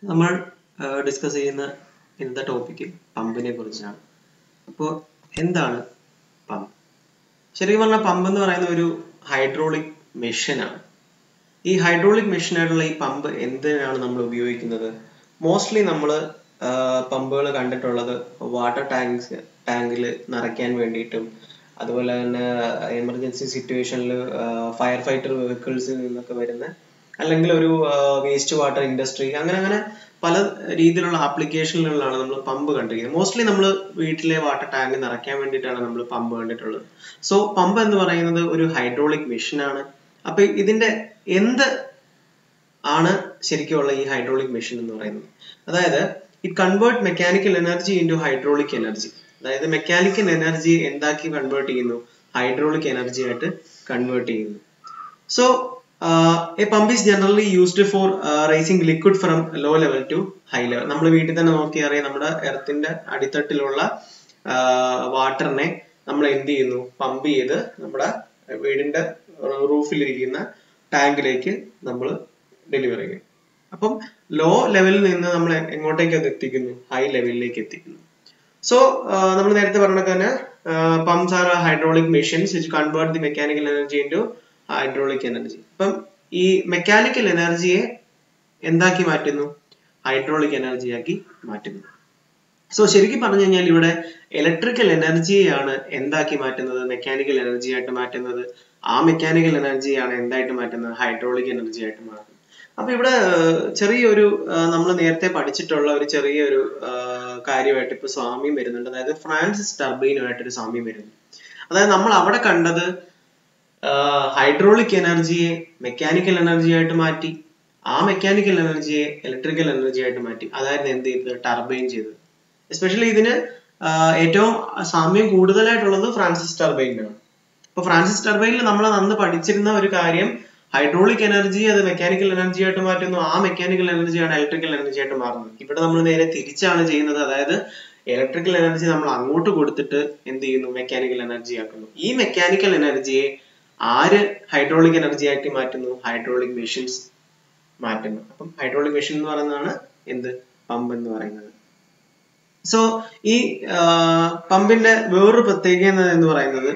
നമ്മൾ ഡിസ്കസ് ചെയ്യുന്ന ഇന്നത്തെ ടോപ്പിക്ക് പമ്പിനെ കുറിച്ചാണ് അപ്പോൾ എന്താണ് പമ്പ് ശരിക്കും പറഞ്ഞാൽ പമ്പ് എന്ന് പറയുന്ന ഒരു ഹൈഡ്രോളിക് മെഷീനാണ് ഈ ഹൈഡ്രോളിക് മെഷീനായിട്ടുള്ള ഈ പമ്പ് എന്തിനാണ് നമ്മൾ ഉപയോഗിക്കുന്നത് മോസ്റ്റ്ലി നമ്മൾ പമ്പുകൾ കണ്ടിട്ടുള്ളത് വാട്ടർ ടാങ്ക്സ് ടാങ്കിൽ നിറയ്ക്കാൻ വേണ്ടിയിട്ടും അതുപോലെ തന്നെ എമർജൻസി സിറ്റുവേഷനിൽ ഫയർ ഫൈറ്റർ വെഹിക്കിൾസിൽ നിന്നൊക്കെ വരുന്ന അല്ലെങ്കിൽ ഒരു വേസ്റ്റ് വാട്ടർ ഇൻഡസ്ട്രി അങ്ങനെ അങ്ങനെ പല രീതിയിലുള്ള ആപ്ലിക്കേഷനുകളിലാണ് നമ്മൾ പമ്പ് കണ്ടിരിക്കുന്നത് മോസ്റ്റ്ലി നമ്മൾ വീട്ടിലെ വാട്ടർ ടാങ്ക് നിറയ്ക്കാൻ വേണ്ടിയിട്ടാണ് നമ്മൾ പമ്പ് കണ്ടിട്ടുള്ളത് സോ പമ്പ് എന്ന് പറയുന്നത് ഒരു ഹൈഡ്രോളിക് മെഷീനാണ് അപ്പൊ ഇതിന്റെ എന്ത് ആണ് ശരിക്കുമുള്ള ഈ ഹൈഡ്രോളിക് മെഷീൻ എന്ന് പറയുന്നത് അതായത് it convert mechanical energy into hydraulic energy അതായത് മെക്കാനിക്കൽ എനർജി എന്താക്കി കൺവേർട്ട് ചെയ്യുന്നു ഹൈഡ്രോളിക് എനർജി ആയിട്ട് കൺവേർട്ട് ചെയ്യുന്നു so a pump is generally used for raising liquid from low level to high level നമ്മൾ വീട്ടിൽ തന്നെ നോക്കി അറിയാം നമ്മുടെ എർത്തിന്റെ അടിത്തട്ടിലുള്ള വാട്ടറിനെ നമ്മൾ എന്ത് ചെയ്യുന്നു പമ്പ് ചെയ്ത് നമ്മുടെ വീടിന്റെ റൂഫിലിരിക്കുന്ന ടാങ്കിലേക്ക് നമ്മൾ ഡെലിവറി ചെയ്യും അപ്പം ലോ ലെവലിൽ നിന്ന് നമ്മൾ എങ്ങോട്ടേക്ക് അത് എത്തിക്കുന്നു ഹൈ ലെവലിലേക്ക് എത്തിക്കുന്നു സോ നമ്മൾ നേരത്തെ പറഞ്ഞ തന്നെ pumps are hydraulic machines which convert the mechanical energy into hydraulic energy അപ്പം ഈ മെക്കാനിക്കൽ എനർജിയെ എന്താക്കി മാറ്റുന്നു ഹൈഡ്രോളിക് എനർജിയാക്കി മാറ്റുന്നു സോ ശരിക്കും പറഞ്ഞു കഴിഞ്ഞാൽ ഇവിടെ ഇലക്ട്രിക്കൽ എനർജിയെയാണ് എന്താക്കി മാറ്റുന്നത് മെക്കാനിക്കൽ എനർജി ആയിട്ട് മാറ്റുന്നത് ആ മെക്കാനിക്കൽ എനർജിയാണ് എന്തായിട്ട് മാറ്റുന്നത് ഹൈഡ്രോളിക് എനർജി ആയിട്ട് മാറ്റുന്നത് അപ്പൊ ഇവിടെ ചെറിയൊരു നമ്മൾ നേരത്തെ പഠിച്ചിട്ടുള്ള ഒരു ചെറിയൊരു കാര്യമായിട്ട് ഇപ്പൊ സ്വാമ്യം വരുന്നുണ്ട് അതായത് ഫ്രാൻസിസ് ടർബൈനുമായിട്ടൊരു സാമ്യം വരുന്നു അതായത് നമ്മൾ അവിടെ കണ്ടത് ഹൈഡ്രോളിക് എനർജിയെ മെക്കാനിക്കൽ എനർജി ആയിട്ട് മാറ്റി ആ മെക്കാനിക്കൽ എനർജിയെ ഇലക്ട്രിക്കൽ എനർജി ആയിട്ട് മാറ്റി അതായിരുന്നു എന്ത് ചെയ്തത് ടർബൈൻ ചെയ്തത് എസ്പെഷ്യലി ഇതിന് ഏറ്റവും സാമ്യം കൂടുതലായിട്ടുള്ളത് ഫ്രാൻസിസ് ടർബൈനിലാണ് അപ്പൊ ഫ്രാൻസിസ് ടർബൈനിൽ നമ്മൾ അന്ന് പഠിച്ചിരുന്ന ഒരു കാര്യം ഹൈഡ്രോളിക് എനർജി അത് മെക്കാനിക്കൽ എനർജി ആയിട്ട് മാറ്റുന്നു ആ മെക്കാനിക്കൽ എനർജിയാണ് ഇലക്ട്രിക്കൽ എനർജി ആയിട്ട് മാറുന്നത് ഇവിടെ നമ്മൾ നേരെ തിരിച്ചാണ് ചെയ്യുന്നത് അതായത് ഇലക്ട്രിക്കൽ എനർജി നമ്മൾ അങ്ങോട്ട് കൊടുത്തിട്ട് എന്ത് ചെയ്യുന്നു മെക്കാനിക്കൽ എനർജി ആക്കുന്നു ഈ മെക്കാനിക്കൽ എനർജിയെ ആര് ഹൈഡ്രോളിക് എനർജി ആക്കി മാറ്റുന്നു ഹൈഡ്രോളിക് മെഷീൻസ് മാറ്റുന്നു അപ്പം ഹൈഡ്രോളിക് മെഷീൻ എന്ന് പറയുന്നതാണ് എന്ത് പമ്പ് എന്ന് പറയുന്നത് സോ ഈ പമ്പിന്റെ വേറൊരു പ്രത്യേകത എന്ന് പറയുന്നത്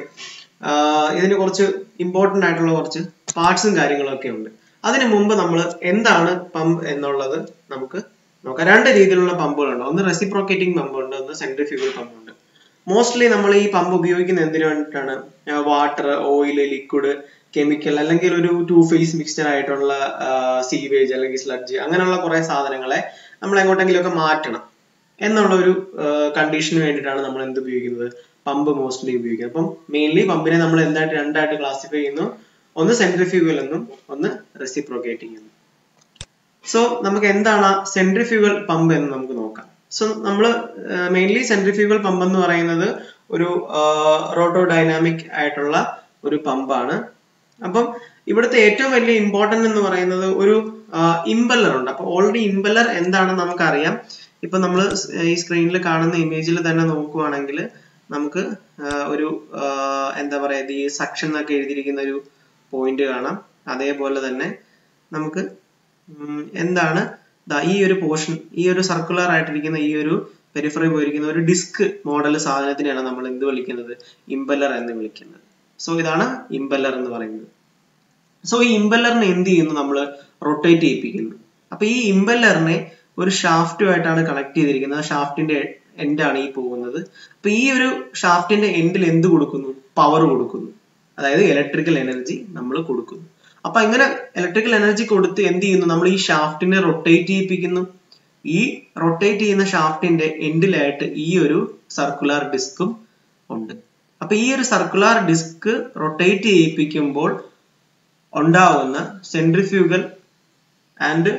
ഇതിന് കുറച്ച് ഇമ്പോർട്ടന്റ് ആയിട്ടുള്ള കുറച്ച് പാർട്സും കാര്യങ്ങളും ഒക്കെ ഉണ്ട് അതിനു മുമ്പ് നമ്മൾ എന്താണ് പമ്പ് എന്നുള്ളത് നമുക്ക് നോക്കാം രണ്ട് രീതിയിലുള്ള പമ്പുകളുണ്ട് ഒന്ന് റെസിപ്രോക്കേറ്റിംഗ് പമ്പ് ഉണ്ട് ഒന്ന് സെൻട്രിഫ്യൂഗൽ പമ്പ് ഉണ്ട് മോസ്റ്റ്ലി നമ്മൾ ഈ പമ്പ് ഉപയോഗിക്കുന്ന എന്തിനു വേണ്ടിയിട്ടാണ് വാട്ടർ ഓയിൽ ലിക്വിഡ് കെമിക്കൽ അല്ലെങ്കിൽ ഒരു ടു ഫേസ് മിക്സ്ചർ ആയിട്ടുള്ള സീവേജ് അല്ലെങ്കിൽ സ്ലഡ്ജ് അങ്ങനെയുള്ള കുറെ സാധനങ്ങളെ നമ്മൾ എങ്ങോട്ടെങ്കിലും ഒക്കെ മാറ്റണം എന്നുള്ള ഒരു കണ്ടീഷന് വേണ്ടിയിട്ടാണ് നമ്മൾ എന്ത് ഉപയോഗിക്കുന്നത് പമ്പ് മോസ്റ്റ്ലി ഉപയോഗിക്കുന്നത് അപ്പം മെയിൻലി പമ്പിനെ നമ്മൾ എന്തായിട്ട് രണ്ടായിട്ട് ക്ലാസിഫൈ ചെയ്യുന്നു ഒന്ന് സെൻട്രിഫ്യൂഗൽ എന്നും ഒന്ന് റെസിപ്രോക്കേറ്റിംഗ് എന്നും സോ നമുക്ക് എന്താണ് സെൻട്രിഫ്യൂഗൽ പമ്പ് എന്ന് നമുക്ക് നോക്കാം സോ നമ്മൾ മെയിൻലി സെൻട്രിഫ്യൂഗൽ പമ്പ് എന്ന് പറയുന്നത് ഒരു റോട്ടോ ഡൈനാമിക് ആയിട്ടുള്ള ഒരു പമ്പാണ് അപ്പം ഇവിടുത്തെ ഏറ്റവും വലിയ ഇമ്പോർട്ടന്റ് എന്ന് പറയുന്നത് ഒരു ഇമ്പല്ലർ ഉണ്ട് അപ്പൊ ഓൾറെഡി ഇമ്പല്ലർ എന്താണെന്ന് നമുക്കറിയാം ഇപ്പൊ നമ്മൾ ഈ സ്ക്രീനിൽ കാണുന്ന ഇമേജിൽ തന്നെ നോക്കുവാണെങ്കിൽ നമുക്ക് ഒരു എന്താ പറയുക ഈ സക്ഷൻ എന്നൊക്കെ എഴുതിയിരിക്കുന്ന ഒരു പോയിന്റ് കാണാം അതേപോലെ തന്നെ നമുക്ക് എന്താണ് ഈ ഒരു പോർഷൻ ഈ ഒരു സർക്കുലർ ആയിട്ടിരിക്കുന്ന ഈ ഒരു പെരിഫറി പോയിരിക്കുന്ന ഒരു ഡിസ്ക് മോഡൽ സാധനത്തിനെയാണ് നമ്മൾ എന്ത് വിളിക്കുന്നത് ഇമ്പല്ലർ എന്ന് വിളിക്കുന്നത് സോ ഇതാണ് ഇമ്പല്ലർ എന്ന് പറയുന്നത് സോ ഈ ഇമ്പല്ലറിനെ എന്ത് ചെയ്യുന്നു നമ്മൾ റൊട്ടേറ്റ് ചെയ്യിപ്പിക്കുന്നു അപ്പൊ ഈ ഇമ്പല്ലറിനെ ഒരു ഷാഫ്റ്റുമായിട്ടാണ് കണക്ട് ചെയ്തിരിക്കുന്നത് ഷാഫ്റ്റിന്റെ എൻഡാണ് ഈ പോകുന്നത് അപ്പൊ ഈ ഒരു ഷാഫ്റ്റിന്റെ എൻഡിൽ എന്ത് കൊടുക്കുന്നു പവർ കൊടുക്കുന്നു അതായത് ഇലക്ട്രിക്കൽ എനർജി നമ്മൾ കൊടുക്കുന്നു അപ്പൊ ഇങ്ങനെ ഇലക്ട്രിക്കൽ എനർജി കൊടുത്ത് എന്ത് ചെയ്യുന്നു നമ്മൾ ഈ ഷാഫ്റ്റിനെ റൊട്ടേറ്റ് ചെയ്യിപ്പിക്കുന്നു ഈ റൊട്ടേറ്റ് ചെയ്യുന്ന ഷാഫ്റ്റിന്റെ എൻഡിലായിട്ട് ഈ ഒരു സർക്കുലർ ഡിസ്കും ഉണ്ട് അപ്പൊ ഈ ഒരു സർക്കുലർ ഡിസ്ക് റൊട്ടേറ്റ് ചെയ്യിപ്പിക്കുമ്പോൾ ഉണ്ടാവുന്ന സെൻട്രിഫ്യൂഗൽ ആൻഡ്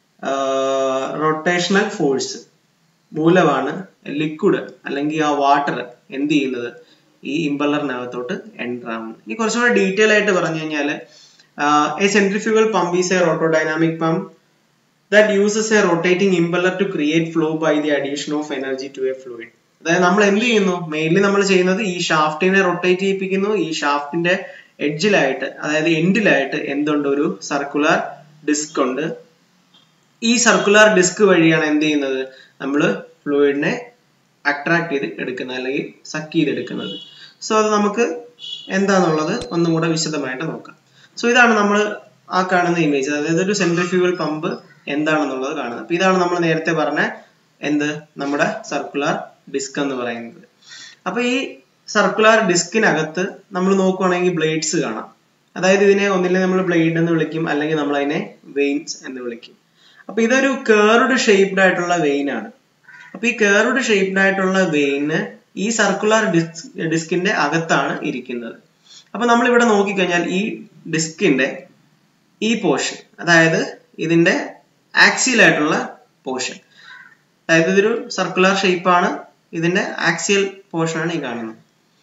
റൊട്ടേഷണൽ ഫോഴ്സ് മൂലമാണ് ലിക്വിഡ് അല്ലെങ്കിൽ ആ വാട്ടർ എന്ത് ചെയ്യുന്നത് ഈ ഇമ്പല്ലറിനകത്തോട്ട് എൻ്റർ ആവുന്നത് ഇനി കുറച്ചുകൂടെ ഡീറ്റെയിൽ ആയിട്ട് പറഞ്ഞു കഴിഞ്ഞാൽ a centrifugal pump is a rotodynamic pump that uses a rotating impeller to create flow by the addition of energy to a fluid അതായത് നമ്മൾ എന്ത് ചെയ്യുന്നു മെയിൻലി നമ്മൾ ചെയ്യുന്നത് ഈ ഷാഫ്റ്റിനെ റൊട്ടേറ്റ് ചെയ്യിപ്പിക്കുന്നു ഈ ഷാഫ്റ്റിന്റെ എഡ്ജിലായിട്ട് അതായത് എൻഡിലായിട്ട് എന്തുണ്ട് ഒരു സർക്കുലർ ഡിസ്ക് ഉണ്ട് ഈ സർക്കുലർ ഡിസ്ക് വഴിയാണ് എന്ത് ചെയ്യുന്നത് നമ്മൾ ഫ്ലൂയിഡിനെ അട്രാക്ട് ചെയ്ത് എടുക്കുന്നത് അല്ലെങ്കിൽ സക്ക് ചെയ്തെടുക്കുന്നത് സോ അത് നമുക്ക് എന്താന്നുള്ളത് ഒന്നും കൂടെ വിശദമായിട്ട് നോക്കാം സോ ഇതാണ് നമ്മൾ ആ കാണുന്ന ഇമേജ് അതായത് ഒരു സെൻട്രിഫ്യൂവൽ പമ്പ് എന്താണെന്നുള്ളത് കാണുന്നത് അപ്പൊ ഇതാണ് നമ്മൾ നേരത്തെ പറഞ്ഞ എന്ത് നമ്മുടെ സർക്കുലർ ഡിസ്ക് എന്ന് പറയുന്നത് അപ്പൊ ഈ സർക്കുലർ ഡിസ്കിനകത്ത് നമ്മൾ നോക്കുവാണെങ്കിൽ ബ്ലേഡ്സ് കാണാം അതായത് ഇതിനെ ഒന്നിലെ നമ്മൾ ബ്ലേഡ് എന്ന് വിളിക്കും അല്ലെങ്കിൽ നമ്മൾ അതിനെ വെയിൻസ് എന്ന് വിളിക്കും അപ്പൊ ഇതൊരു കേർഡ് ഷേപ്ഡ് ആയിട്ടുള്ള വെയിൻ ആണ് അപ്പൊ ഈ കേർഡ് ഷേപ്ഡ് ആയിട്ടുള്ള വെയിന് ഈ സർക്കുലർ ഡിസ്ക് ഡിസ്കിന്റെ അകത്താണ് ഇരിക്കുന്നത് അപ്പൊ നമ്മൾ ഇവിടെ നോക്കിക്കഴിഞ്ഞാൽ ഈ ഡിസ്കിന്റെ ഈ പോർഷൻ അതായത് ഇതിന്റെ ആക്സിയൽ ആയിട്ടുള്ള പോർഷൻ അതായത് ഇതൊരു സർക്കുലർ ഷേപ്പാണ് ഇതിന്റെ ആക്സിയൽ പോർഷൻ ആണ് ഈ കാണുന്നത്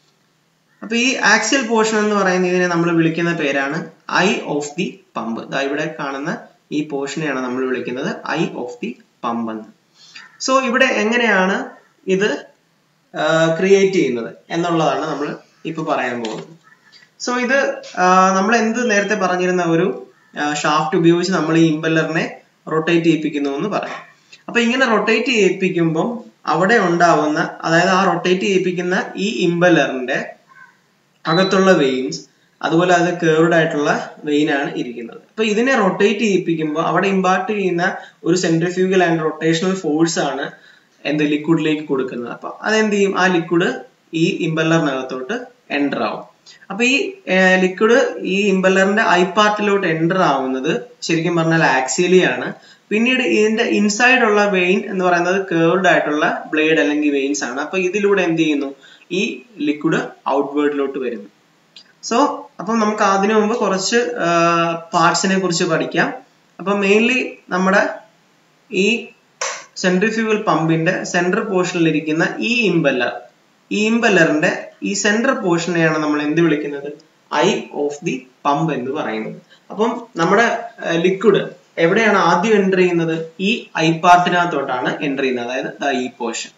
അപ്പൊ ഈ ആക്സിയൽ പോർഷൻ എന്ന് പറയുന്ന ഇതിനെ നമ്മൾ വിളിക്കുന്ന പേരാണ് ഐ ഓഫ് ദി പമ്പ് ഇവിടെ കാണുന്ന ഈ പോർഷനെയാണ് നമ്മൾ വിളിക്കുന്നത് ഐ ഓഫ് ദി പമ്പ് എന്ന് സോ ഇവിടെ എങ്ങനെയാണ് ഇത് ക്രിയേറ്റ് ചെയ്യുന്നത് എന്നുള്ളതാണ് നമ്മൾ ഇപ്പൊ പറയാൻ പോകുന്നത് സോ ഇത് നമ്മൾ എന്ത് നേരത്തെ പറഞ്ഞിരുന്ന ഒരു ഷാഫ്റ്റ് ഉപയോഗിച്ച് നമ്മൾ ഈ ഇമ്പല്ലറിനെ റൊട്ടേറ്റ് ചെയ്യിപ്പിക്കുന്നു എന്ന് പറയാം അപ്പൊ ഇങ്ങനെ റൊട്ടേറ്റ് ചെയ്യിപ്പിക്കുമ്പോൾ അവിടെ ഉണ്ടാവുന്ന അതായത് ആ റൊട്ടേറ്റ് ചെയ്യിപ്പിക്കുന്ന ഈ ഇമ്പല്ലറിന്റെ അകത്തുള്ള വെയിൻസ് അതുപോലെ അത് കേർഡ് ആയിട്ടുള്ള വെയിൻ ആണ് ഇരിക്കുന്നത് അപ്പൊ ഇതിനെ റൊട്ടേറ്റ് ചെയ്യിപ്പിക്കുമ്പോൾ അവിടെ ഇമ്പാർട്ട് ചെയ്യുന്ന ഒരു സെൻട്രിഫ്യൂഗൽ ആൻഡ് റൊട്ടേഷണൽ ഫോഴ്സ് ആണ് എന്ത് ലിക്വിഡിലേക്ക് കൊടുക്കുന്നത് അപ്പൊ അതെന്ത് ചെയ്യും ആ ലിക്വിഡ് ഈ ഇമ്പല്ലറിനകത്തോട്ട് എൻ്റർ ആവും അപ്പൊ ഈ ലിക്വിഡ് ഈ ഇമ്പല്ലറിന്റെ ഐ പാർട്ടിലോട്ട് എൻ്റർ ആവുന്നത് ശരിക്കും പറഞ്ഞാൽ ആക്സിയലി ആണ് പിന്നീട് ഇതിന്റെ ഇൻസൈഡ് ഉള്ള വെയിൻ എന്ന് പറയുന്നത് കേർഡ് ആയിട്ടുള്ള ബ്ലേഡ് അല്ലെങ്കിൽ വെയിൻസ് ആണ് അപ്പൊ ഇതിലൂടെ എന്ത് ചെയ്യുന്നു ഈ ലിക്വിഡ് ഔട്ട്വേർഡിലോട്ട് വരുന്നു സോ അപ്പം നമുക്ക് അതിനു മുമ്പ് കുറച്ച് പാർട്സിനെ കുറിച്ച് പഠിക്കാം അപ്പൊ മെയിൻലി നമ്മുടെ ഈ സെൻട്രിഫ്യൂഗൽ പമ്പിന്റെ സെൻട്രൽ പോർഷനിൽ ഇരിക്കുന്ന ഈ ഇമ്പല്ലർ ഈ ഇമ്പല്ലറിന്റെ ഈ സെൻട്രൽ പോർഷനെയാണ് നമ്മൾ എന്ത് വിളിക്കുന്നത് ഐ ഓഫ് ദി പമ്പ് എന്ന് പറയുന്നത് അപ്പം നമ്മുടെ ലിക്വിഡ് എവിടെയാണ് ആദ്യം എൻ്റർ ചെയ്യുന്നത് ഈ ഐ പാർട്ടിനകത്തോട്ടാണ് എൻ്റർ ചെയ്യുന്നത് അതായത് ഈ പോർഷൻ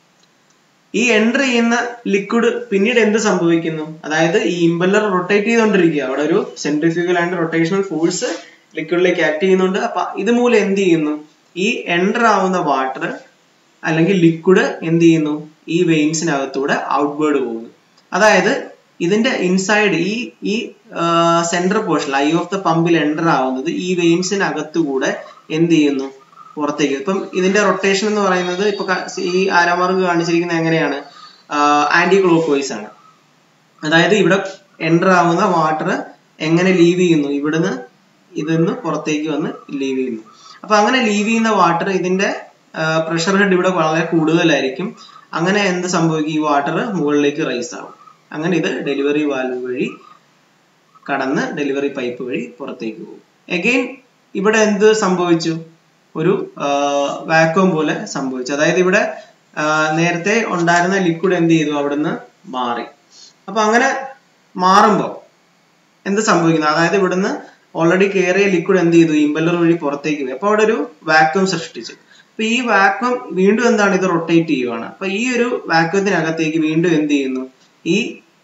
ഈ എൻ്റർ ചെയ്യുന്ന ലിക്വിഡ് പിന്നീട് എന്ത് സംഭവിക്കുന്നു അതായത് ഈ ഇമ്പല്ലർ റൊട്ടേറ്റ് ചെയ്തുകൊണ്ടിരിക്കുക അവിടെ ഒരു സെൻട്രിഫ്യൂഗൽ ആൻഡ് റൊട്ടേഷണൽ ഫോഴ്സ് ലിക്വിഡിലേക്ക് ആക്ട് ചെയ്യുന്നുണ്ട് അപ്പൊ ഇത് മൂലം എന്ത് ചെയ്യുന്നു ഈ എൻ്റർ ആവുന്ന വാട്ടർ അല്ലെങ്കിൽ ലിക്വിഡ് എന്ത് ചെയ്യുന്നു ഈ വെയിൻസിനകത്തൂടെ ഔട്ട്വേർഡ് പോകുന്നു അതായത് ഇതിന്റെ ഇൻസൈഡ് ഈ ഈ central portion eye of the പമ്പിൽ എൻ്റർ ആവുന്നത് ഈ വെയിൻസിനകത്തുകൂടെ എന്ത് ചെയ്യുന്നു പുറത്തേക്ക് ഇപ്പം ഇതിന്റെ റൊട്ടേഷൻ എന്ന് പറയുന്നത് ഇപ്പൊ ഈ ആരാമാർക്ക് കാണിച്ചിരിക്കുന്നത് എങ്ങനെയാണ് ആന്റി ക്ലോക്ക് വൈസ് ആണ് അതായത് ഇവിടെ എൻ്റർ ആവുന്ന വാട്ടർ എങ്ങനെ ലീവ് ചെയ്യുന്നു ഇവിടുന്ന് ഇതിന്ന് പുറത്തേക്ക് വന്ന് ലീവ് ചെയ്യുന്നു അപ്പൊ അങ്ങനെ ലീവ് ചെയ്യുന്ന വാട്ടർ ഇതിന്റെ പ്രഷർ ഹെഡ് ഇവിടെ വളരെ കൂടുതലായിരിക്കും അങ്ങനെ എന്ത് സംഭവിക്കും ഈ വാട്ടർ മുകളിലേക്ക് റൈസ് ആവും അങ്ങനെ ഇത് ഡെലിവറി വാൽവ് വഴി കടന്ന് ഡെലിവറി പൈപ്പ് വഴി പുറത്തേക്ക് പോകും എഗെയിൻ ഇവിടെ എന്ത് സംഭവിച്ചു ഒരു വാക്വം പോലെ സംഭവിച്ചു അതായത് ഇവിടെ നേരത്തെ ഉണ്ടായിരുന്ന ലിക്വിഡ് എന്ത് ചെയ്തു അവിടുന്ന് മാറി അപ്പൊ അങ്ങനെ മാറുമ്പോൾ എന്ത് സംഭവിക്കുന്നു അതായത് ഇവിടുന്ന് ഓൾറെഡി കയറിയ ലിക്വിഡ് എന്ത് ചെയ്തു ഇമ്പല്ലർ വഴി പുറത്തേക്ക് പോയി അപ്പൊ അവിടെ ഒരു വാക്വം സൃഷ്ടിച്ചു അപ്പൊ ഈ വാക്വം വീണ്ടും എന്താണ് ഇത് റൊട്ടേറ്റ് ചെയ്യുവാണ് അപ്പൊ ഈ ഒരു വാക്വത്തിനകത്തേക്ക് വീണ്ടും എന്ത് ചെയ്യുന്നു ഈ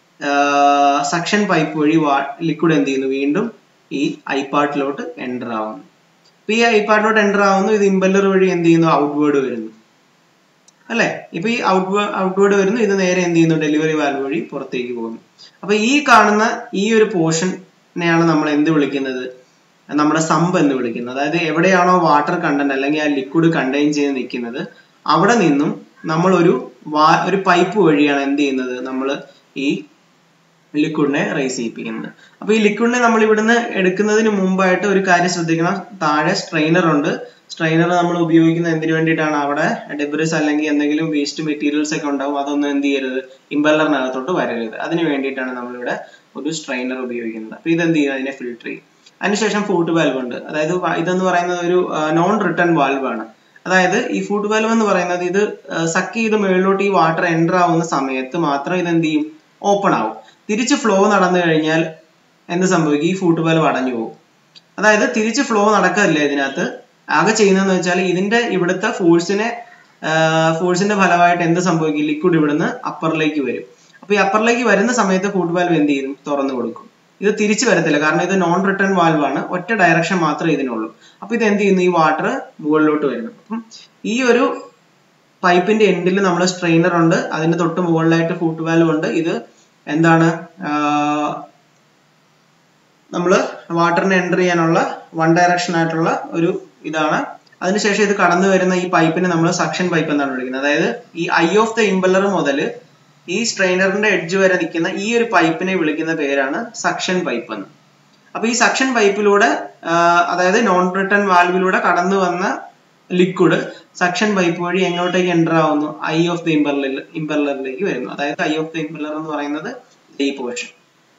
സക്ഷൻ പൈപ്പ് വഴി ലിക്വിഡ് എന്ത് ചെയ്യുന്നു വീണ്ടും ഈ ഐ പാർട്ടിലോട്ട് എൻ്റർ ആവുന്നു അപ്പൊ ഈ ഐ പാർട്ടിലോട്ട് എൻ്റർ ആവുന്നു ഇത് ഇമ്പല്ലർ വഴി എന്ത് ചെയ്യുന്നു ഔട്ട്വേർഡ് വരുന്നു അല്ലെ ഇപ്പൊ ഈ ഔട്ട് ഔട്ട്വേർഡ് വരുന്നു ഇത് നേരെ എന്ത് ചെയ്യുന്നു ഡെലിവറി വാൽവ് വഴി പുറത്തേക്ക് പോകുന്നു അപ്പൊ ഈ കാണുന്ന ഈ ഒരു പോർഷനെയാണ് നമ്മൾ എന്ത് വിളിക്കുന്നത് നമ്മുടെ സമ്പ് എന്ന് വിളിക്കുന്നത് അതായത് എവിടെയാണോ വാട്ടർ കണ്ടന്റ് അല്ലെങ്കിൽ ആ ലിക്വിഡ് കണ്ടെയ്ൻ ചെയ്ത് നിൽക്കുന്നത് അവിടെ നിന്നും നമ്മൾ ഒരു ഒരു പൈപ്പ് വഴിയാണ് എന്ത് ചെയ്യുന്നത് നമ്മൾ ഈ ലിക്വിഡിനെ റൈസ് ചെയ്യിപ്പിക്കുന്നത് അപ്പൊ ഈ ലിക്വിഡിനെ നമ്മൾ ഇവിടുന്ന് എടുക്കുന്നതിന് മുമ്പായിട്ട് ഒരു കാര്യം ശ്രദ്ധിക്കണം താഴെ സ്ട്രെയിനർ ഉണ്ട് സ്ട്രെയിനർ നമ്മൾ ഉപയോഗിക്കുന്നത് എന്തിനു വേണ്ടിയിട്ടാണ് അവിടെ ഡെബ്രിസ് അല്ലെങ്കിൽ എന്തെങ്കിലും വേസ്റ്റ് മെറ്റീരിയൽസ് ഒക്കെ ഉണ്ടാവും അതൊന്നും എന്ത് ചെയ്യരുത് ഇമ്പല്ലറിനകത്തോട്ട് വരരുത് അതിന് വേണ്ടിയിട്ടാണ് നമ്മളിവിടെ ഒരു സ്ട്രെയിനർ ഉപയോഗിക്കുന്നത് അപ്പൊ ഇതെന്ത് ചെയ്യും അതിനെ ഫിൽട്ടർ ചെയ്യും അതിനുശേഷം ഫൂട്ട് വാൽവ് ഉണ്ട് അതായത് ഇതെന്ന് പറയുന്നത് ഒരു നോൺ റിട്ടേൺ വാൽവ് ആണ് അതായത് ഈ ഫൂട്ട് വാൽവ് എന്ന് പറയുന്നത് ഇത് സക്ക് ചെയ്ത് മുകളിലോട്ട് ഈ വാട്ടർ എൻ്റർ ആവുന്ന സമയത്ത് മാത്രം ഇത് എന്ത് ചെയ്യും ഓപ്പൺ ആവും തിരിച്ച് ഫ്ലോ നടന്നു കഴിഞ്ഞാൽ എന്ത് സംഭവിക്കും ഈ ഫൂട്ട് വാൽവ് അടഞ്ഞു പോകും അതായത് തിരിച്ച് ഫ്ലോ നടക്കില്ല ഇതിനകത്ത് ആകെ ചെയ്യുന്നതെന്ന് വെച്ചാൽ ഇതിന്റെ ഇവിടുത്തെ ഫോഴ്സിനെ ഫോഴ്സിന്റെ ഫലമായിട്ട് എന്ത് സംഭവിക്കും ലിക്വിഡ് ഇവിടുന്ന് അപ്പറിലേക്ക് വരും അപ്പൊ ഈ അപ്പറിലേക്ക് വരുന്ന സമയത്ത് ഫുഡ് വാൽവ് എന്ത് ചെയ്യും തുറന്നു കൊടുക്കും ഇത് തിരിച്ചു വരത്തില്ല കാരണം ഇത് നോൺ റിട്ടേൺ വാൽവ് ആണ് ഒറ്റ ഡയറക്ഷൻ മാത്രമേ ഇതിനുള്ളൂ അപ്പൊ ഇത് എന്ത് ചെയ്യുന്നു ഈ വാട്ടർ മുകളിലോട്ട് വരുന്നു അപ്പം ഈ ഒരു പൈപ്പിന്റെ എൻഡിൽ നമ്മൾ സ്ട്രെയിനർ ഉണ്ട് അതിന് തൊട്ട് മുകളിലായിട്ട് ഫൂട്ട് വാൽവ് ഉണ്ട് ഇത് എന്താണ് നമ്മൾ വാട്ടറിനെ എൻ്റർ ചെയ്യാനുള്ള വൺ ഡയറക്ഷൻ ആയിട്ടുള്ള ഒരു ഇതാണ് അതിനുശേഷം ഇത് കടന്നു വരുന്ന ഈ പൈപ്പിനെ നമ്മൾ സക്ഷൻ പൈപ്പ് എന്നാണ് വിളിക്കുന്നത് അതായത് ഈ ഐ ഓഫ് ദ ഇമ്പല്ലർ മുതൽ ഈ സ്ട്രെയിനറിന്റെ എഡ്ജ് വരെ നിൽക്കുന്ന ഈ ഒരു പൈപ്പിനെ വിളിക്കുന്ന പേരാണ് സക്ഷൻ പൈപ്പ് എന്ന് അപ്പൊ ഈ സക്ഷൻ പൈപ്പിലൂടെ അതായത് നോൺ റിട്ടേൺ വാൽവിലൂടെ കടന്നു വന്ന ലിക്വിഡ് സക്ഷൻ പൈപ്പ് വഴി എങ്ങോട്ടേക്ക് എൻ്റർ ആവുന്നു ഐ ഓഫ് ദ ഇമ്പല്ലർ ഇമ്പല്ലറിലേക്ക് വരുന്നു അതായത് ഐ ഓഫ് ദ ഇമ്പല്ലർ എന്ന് പറയുന്നത് ഈ പോർഷൻ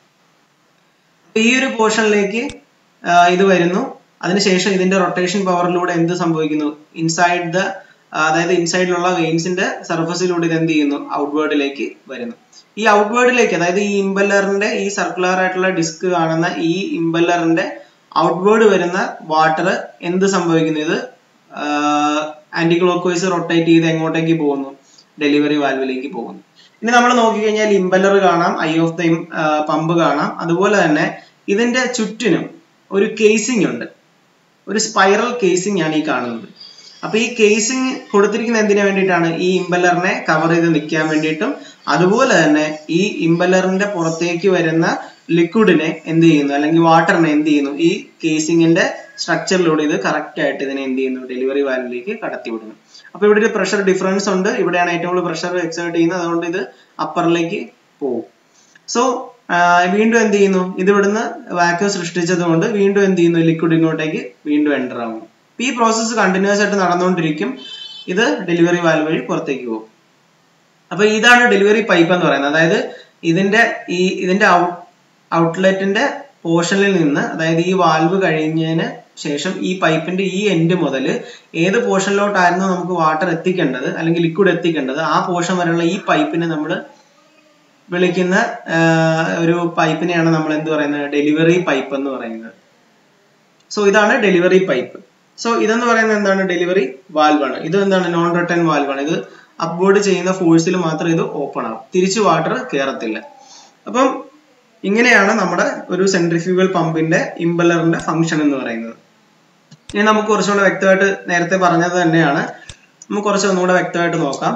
ഈ ഒരു പോർഷനിലേക്ക് ഇത് വരുന്നു അതിനുശേഷം ഇതിന്റെ റൊട്ടേഷൻ പവറിലൂടെ എന്ത് സംഭവിക്കുന്നു ഇൻസൈഡ് ദ അതായത് ഇൻസൈഡിലുള്ള വെയിൻസിന്റെ സർഫസിലൂടെ ഇത് എന്ത് ചെയ്യുന്നു ഔട്ട്വേർഡിലേക്ക് വരുന്നു ഈ ഔട്ട്വേർഡിലേക്ക് അതായത് ഈ ഇമ്പല്ലറിന്റെ ഈ സർക്കുലർ ആയിട്ടുള്ള ഡിസ്ക് കാണുന്ന ഈ ഇമ്പല്ലറിന്റെ ഔട്ട്വേർഡ് വരുന്ന വാട്ടർ എന്ത് സംഭവിക്കുന്നു ഇത് ആന്റി ക്ലോക്ക് വൈസ് റൊട്ടേറ്റ് ചെയ്ത് എങ്ങോട്ടേക്ക് പോകുന്നു ഡെലിവറി വാൽവിലേക്ക് പോകുന്നു ഇനി നമ്മൾ നോക്കിക്കഴിഞ്ഞാൽ ഇമ്പല്ലർ കാണാം ഐ ഓഫ് ദ പമ്പ് കാണാം അതുപോലെ തന്നെ ഇതിന്റെ ചുറ്റിനും ഒരു കേസിംഗ് ഉണ്ട് ഒരു സ്പൈറൽ കേസിംഗ് ആണ് ഈ കാണുന്നത് അപ്പൊ ഈ കേസിംഗ് കൊടുത്തിരിക്കുന്ന എന്തിനു വേണ്ടിയിട്ടാണ് ഈ ഇമ്പല്ലറിനെ കവർ ചെയ്ത് നിൽക്കാൻ വേണ്ടിയിട്ടും അതുപോലെ തന്നെ ഈ ഇമ്പല്ലറിന്റെ പുറത്തേക്ക് വരുന്ന ലിക്വിഡിനെ എന്ത് ചെയ്യുന്നു അല്ലെങ്കിൽ വാട്ടറിനെ എന്ത് ചെയ്യുന്നു ഈ കേസിംഗിന്റെ സ്ട്രക്ചറിലൂടെ ഇത് കറക്റ്റ് ആയിട്ട് ഇതിനെ എന്ത് ചെയ്യുന്നു ഡെലിവറി വാൽവിലേക്ക് കടത്തിവിടുന്നു അപ്പൊ ഇവിടെ ഒരു പ്രഷർ ഡിഫറൻസ് ഉണ്ട് ഇവിടെയാണ് ഏറ്റവും കൂടുതൽ പ്രഷർ എക്സേർട്ട് ചെയ്യുന്നത് അതുകൊണ്ട് ഇത് അപ്പറിലേക്ക് പോകും സോ വീണ്ടും എന്ത് ചെയ്യുന്നു ഇത് ഇവിടുന്ന് വാക്യൂം സൃഷ്ടിച്ചത് കൊണ്ട് വീണ്ടും എന്ത് ചെയ്യുന്നു ലിക്വിഡ് ഇങ്ങോട്ടേക്ക് വീണ്ടും എൻ്റർ ആവുന്നു ഈ പ്രോസസ്സ് കണ്ടിന്യൂസ് ആയിട്ട് നടന്നുകൊണ്ടിരിക്കും ഇത് ഡെലിവറി വാൽവ് വഴി പുറത്തേക്ക് പോകും അപ്പൊ ഇതാണ് ഡെലിവറി പൈപ്പ് എന്ന് പറയുന്നത് അതായത് ഇതിന്റെ ഈ ഇതിന്റെ ഔട്ട്ലെറ്റിന്റെ പോർഷനിൽ നിന്ന് അതായത് ഈ വാൽവ് കഴിഞ്ഞതിന് ശേഷം ഈ പൈപ്പിന്റെ ഈ എൻഡ് മുതൽ ഏത് പോർഷനിലോട്ടായിരുന്നു നമുക്ക് വാട്ടർ എത്തിക്കേണ്ടത് അല്ലെങ്കിൽ ലിക്വിഡ് എത്തിക്കേണ്ടത് ആ പോർഷൻ വരെയുള്ള ഈ പൈപ്പിനെ നമ്മൾ വിളിക്കുന്ന ഒരു പൈപ്പിനെയാണ് നമ്മൾ എന്ത് പറയുന്നത് ഡെലിവറി പൈപ്പ് എന്ന് പറയുന്നത് സോ ഇതാണ് ഡെലിവറി പൈപ്പ് സോ ഇതെന്ന് പറയുന്നത് എന്താണ് ഡെലിവറി വാൽവാണ് ഇത് എന്താണ് നോൺ റിട്ടേൺ വാൽവാണ് ഇത് അപ്വേർഡ് ചെയ്യുന്ന ഫോഴ്സിൽ മാത്രം ഇത് ഓപ്പൺ ആവും തിരിച്ചു വാട്ടർ കയറത്തില്ല അപ്പം ഇങ്ങനെയാണ് നമ്മുടെ ഒരു സെൻട്രിഫ്യൂഗൽ പമ്പിന്റെ ഇമ്പല്ലറിന്റെ ഫംഗ്ഷൻ എന്ന് പറയുന്നത് ഇനി നമുക്ക് കുറച്ചുകൂടെ വ്യക്തമായിട്ട് നേരത്തെ പറഞ്ഞത് തന്നെയാണ് നമുക്ക് കുറച്ച് ഒന്നുകൂടെ വ്യക്തമായിട്ട് നോക്കാം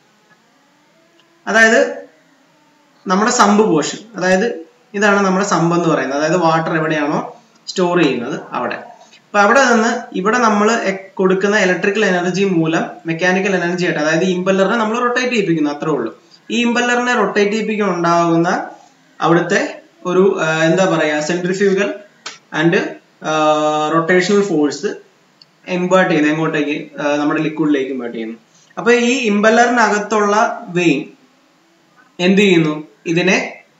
അതായത് നമ്മുടെ സമ്പ് പോർഷൻ അതായത് ഇതാണ് നമ്മുടെ സമ്പ് എന്ന് പറയുന്നത് അതായത് വാട്ടർ എവിടെയാണോ സ്റ്റോർ ചെയ്യുന്നത് അവിടെ അപ്പൊ അവിടെ നിന്ന് ഇവിടെ നമ്മൾ കൊടുക്കുന്ന ഇലക്ട്രിക്കൽ എനർജി മൂലം മെക്കാനിക്കൽ എനർജി ആയിട്ട് അതായത് ഇമ്പല്ലറിനെ നമ്മൾ റൊട്ടേറ്റ് ചെയ്യിപ്പിക്കുന്നു അത്രേ ഉള്ളൂ ഈ ഇമ്പല്ലറിനെ റൊട്ടേറ്റ് ചെയ്യിപ്പിക്കാൻ ഉണ്ടാകുന്ന അവിടുത്തെ ഒരു എന്താ പറയാ centrifugal and rotational force impart ചെയ്യുന്നു എങ്ങോട്ടേക്ക് നമ്മുടെ ലിക്വിഡിലേക്ക് ഇമ്പേർട്ട് ചെയ്യുന്നു അപ്പൊ ഈ ഇമ്പല്ലറിനകത്തുള്ള വെയിൻ എന്ത് ചെയ്യുന്നു ഇതിനെ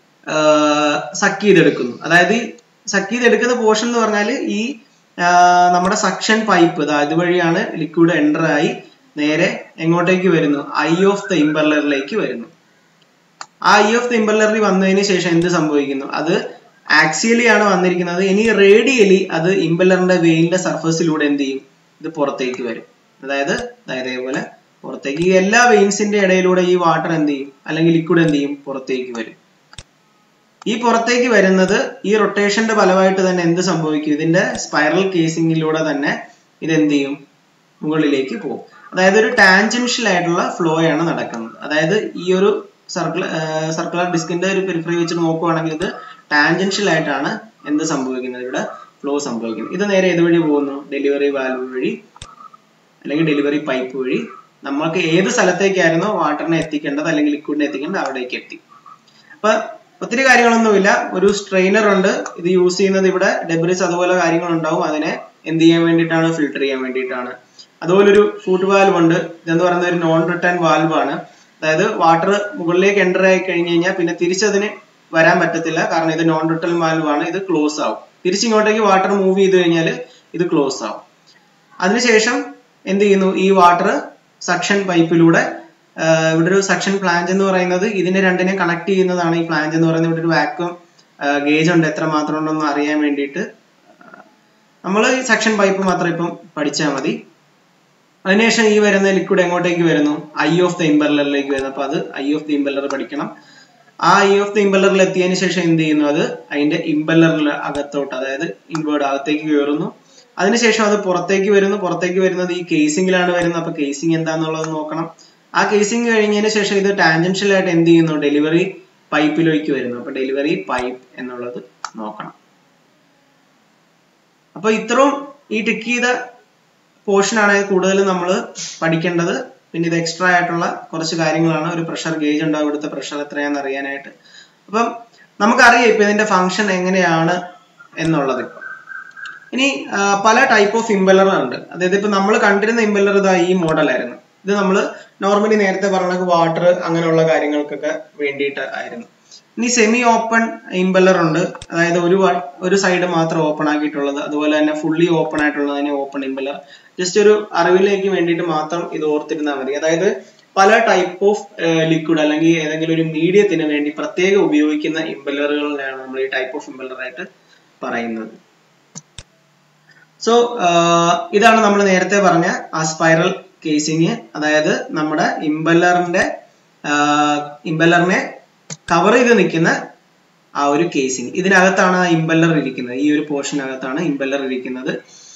സക്ക് ചെയ്തെടുക്കുന്നു അതായത് സക്ക് ചെയ്തെടുക്കുന്ന പോർഷൻ എന്ന് പറഞ്ഞാൽ ഈ നമ്മുടെ സക്ഷൻ പൈപ്പ് ഇതുവഴിയാണ് ലിക്വിഡ് എൻ്റർ ആയി നേരെ എങ്ങോട്ടേക്ക് വരുന്നു ഐ ഓഫ് ദ ഇമ്പല്ലറിലേക്ക് വരുന്നു ആ ഐ ഓഫ് ദ ഇമ്പല്ലറിൽ വന്നതിന് ശേഷം എന്ത് സംഭവിക്കുന്നു അത് ആക്സിയലി ആണ് വന്നിരിക്കുന്നത് ഇനി റേഡിയലി അത് ഇമ്പല്ലറിന്റെ വെയിലിന്റെ സർഫസിലൂടെ എന്ത് ചെയ്യും ഇത് പുറത്തേക്ക് വരും അതായത് ഇതേപോലെ പുറത്തേക്ക് ഈ എല്ലാ വെയിൻസിന്റെ ഇടയിലൂടെ ഈ വാട്ടർ എന്ത് ചെയ്യും അല്ലെങ്കിൽ ലിക്വിഡ് എന്ത് ചെയ്യും പുറത്തേക്ക് വരും ഈ പുറത്തേക്ക് വരുന്നത് ഈ റൊട്ടേഷന്റെ ഫലമായിട്ട് തന്നെ എന്ത് സംഭവിക്കും ഇതിന്റെ സ്പൈറൽ കേസിംഗിലൂടെ തന്നെ ഇത് എന്ത് ചെയ്യും മുകളിലേക്ക് പോകും അതായത് ഒരു ടാൻജൻഷ്യൽ ആയിട്ടുള്ള ഫ്ലോ ആണ് നടക്കുന്നത് അതായത് ഈ ഒരു സർക്കുലർ സർക്കുലർ ഡിസ്കിന്റെ ഒരു പെരിഫറി വെച്ചിട്ട് നോക്കുവാണെങ്കിൽ ഇത് ടാൻജൻഷ്യൽ ആയിട്ടാണ് എന്ത് സംഭവിക്കുന്നത് ഇവിടെ ഫ്ലോ സംഭവിക്കുന്നത് ഇത് നേരെ ഇതുവഴി പോകുന്നു ഡെലിവറി വാൽവ് വഴി അല്ലെങ്കിൽ ഡെലിവറി പൈപ്പ് വഴി നമ്മൾക്ക് ഏത് സ്ഥലത്തേക്കായിരുന്നോ വാട്ടറിനെ എത്തിക്കേണ്ടത് അല്ലെങ്കിൽ ലിക്വിഡിനെ എത്തിക്കേണ്ടത് അവിടേക്ക് എത്തി അപ്പൊ ഒത്തിരി കാര്യങ്ങളൊന്നുമില്ല ഒരു സ്ട്രെയിനർ ഉണ്ട് ഇത് യൂസ് ചെയ്യുന്നത് ഇവിടെ ഡെബ്രിസ് അതുപോലെ കാര്യങ്ങൾ ഉണ്ടാവും അതിനെ എന്ത് ചെയ്യാൻ വേണ്ടിയിട്ടാണ് ഫിൽട്ടർ ചെയ്യാൻ വേണ്ടിയിട്ടാണ് അതുപോലെ ഒരു ഫുഡ് വാൽവ് ഉണ്ട് ഇതെന്ന് പറയുന്നത് ഒരു നോൺ റിട്ടേൺ വാൽവ് ആണ് അതായത് വാട്ടർ മുകളിലേക്ക് എൻ്റർ ആയി കഴിഞ്ഞ് കഴിഞ്ഞാൽ പിന്നെ തിരിച്ചതിന് വരാൻ പറ്റത്തില്ല കാരണം ഇത് നോൺ റിട്ടേൺ വാൽവ് ആണ് ഇത് ക്ലോസ് ആവും തിരിച്ചിങ്ങോട്ടേക്ക് വാട്ടർ മൂവ് ചെയ്ത് കഴിഞ്ഞാൽ ഇത് ക്ലോസ് ആവും അതിനുശേഷം എന്ത് ചെയ്യുന്നു ഈ വാട്ടർ സക്ഷൻ പൈപ്പിലൂടെ ഇവിടെ ഒരു സക്ഷൻ പ്ലാന്റ് എന്ന് പറയുന്നത് ഇതിനെ രണ്ടിനെ കണക്ട് ചെയ്യുന്നതാണ് ഈ പ്ലാന്റ് എന്ന് പറയുന്നത് ഇവിടെ ഒരു വാക്വം ഗേജ് ഉണ്ട് എത്ര മാത്രം ഉണ്ടെന്ന് അറിയാൻ വേണ്ടിയിട്ട് നമ്മൾ ഈ സക്ഷൻ പൈപ്പ് മാത്രം ഇപ്പം പഠിച്ചാൽ മതി അതിനുശേഷം ഈ വരുന്ന ലിക്വിഡ് എങ്ങോട്ടേക്ക് വരുന്നു ഐ ഓഫ് ദ ഇമ്പല്ലറിലേക്ക് വരുന്നു അപ്പൊ അത് ഐ ഓഫ് ദ ഇമ്പല്ലർ പഠിക്കണം ആ ഐ ഓഫ് ദ ഇമ്പല്ലറിൽ എത്തിയതിനു ശേഷം എന്ത് ചെയ്യുന്നു അത് അതിന്റെ ഇമ്പല്ലറിൽ അകത്തോട്ട് അതായത് ഇൻവേർഡ് അകത്തേക്ക് കയറുന്നു അതിനുശേഷം അത് പുറത്തേക്ക് വരുന്നു പുറത്തേക്ക് വരുന്നത് ഈ കേസിംഗിലാണ് വരുന്നത് അപ്പൊ കേസിംഗ് എന്താന്നുള്ളത് നോക്കണം ആ കേസിംഗ് കഴിഞ്ഞതിന് ശേഷം ഇത് ടാൻജൻഷ്യൽ ആയിട്ട് എന്ത് ചെയ്യുന്നു ഡെലിവറി പൈപ്പിലേക്ക് വരുന്നു അപ്പൊ ഡെലിവറി പൈപ്പ് എന്നുള്ളത് നോക്കണം അപ്പൊ ഇത്രയും ഈ ടിക്ക് ചെയ്ത പോർഷൻ ആണ് കൂടുതൽ നമ്മൾ പഠിക്കേണ്ടത് പിന്നെ ഇത് എക്സ്ട്രാ ആയിട്ടുള്ള കുറച്ച് കാര്യങ്ങളാണ് ഒരു പ്രഷർ ഗേജ് ഉണ്ടാവും ഇവിടുത്തെ പ്രഷർ എത്രയാണെന്ന് അറിയാനായിട്ട് അപ്പം നമുക്കറിയാം ഇപ്പൊ ഇതിന്റെ ഫംഗ്ഷൻ എങ്ങനെയാണ് എന്നുള്ളത് ഇപ്പൊ ഇനി ആ, പല ടൈപ്പ് ഓഫ് ഇമ്പല്ലർ ഉണ്ട് അതായത് ഇപ്പൊ നമ്മൾ കണ്ടിരുന്ന ഇമ്പല്ലർ ഇതാ ഈ മോഡലായിരുന്നു ഇത് നമ്മൾ നോർമലി നേരത്തെ പറഞ്ഞ വാട്ടർ അങ്ങനെയുള്ള കാര്യങ്ങൾക്കൊക്കെ വേണ്ടിയിട്ട് ആയിരുന്നു ഇനി സെമി ഓപ്പൺ ഇമ്പല്ലർ ഉണ്ട് അതായത് ഒരു വ- ഒരു സൈഡ് മാത്രം ഓപ്പൺ ആക്കിയിട്ടുള്ളത് അതുപോലെ തന്നെ ഫുള്ളി ഓപ്പൺ ആയിട്ടുള്ളതിനെ ഓപ്പൺ ഇമ്പല്ലർ ജസ്റ്റ് ഒരു അറിവിലേക്ക് വേണ്ടിയിട്ട് മാത്രം ഇത് ഓർത്തിരുന്നാൽ മതി അതായത് പല ടൈപ്പ് ഓഫ് ലിക്വിഡ് അല്ലെങ്കിൽ ഏതെങ്കിലും ഒരു മീഡിയത്തിന് വേണ്ടി പ്രത്യേകം ഉപയോഗിക്കുന്ന ഇമ്പല്ലറുകളിലാണ് നമ്മൾ ഈ ടൈപ്പ് ഓഫ് ഇമ്പല്ലർ ആയിട്ട് പറയുന്നത് സോ ഇതാണ് നമ്മൾ നേരത്തെ പറഞ്ഞ ആ സ്പൈറൽ കേസിങ് അതായത് നമ്മുടെ ഇമ്പല്ലറിന്റെ ഇമ്പല്ലറിനെ കവർ ചെയ്ത് നിൽക്കുന്ന ആ ഒരു കേസിങ് ഇതിനകത്താണ് ആ ഇമ്പല്ലർ ഇരിക്കുന്നത് ഈ ഒരു പോർഷനകത്താണ് ഇമ്പല്ലർ ഇരിക്കുന്നത്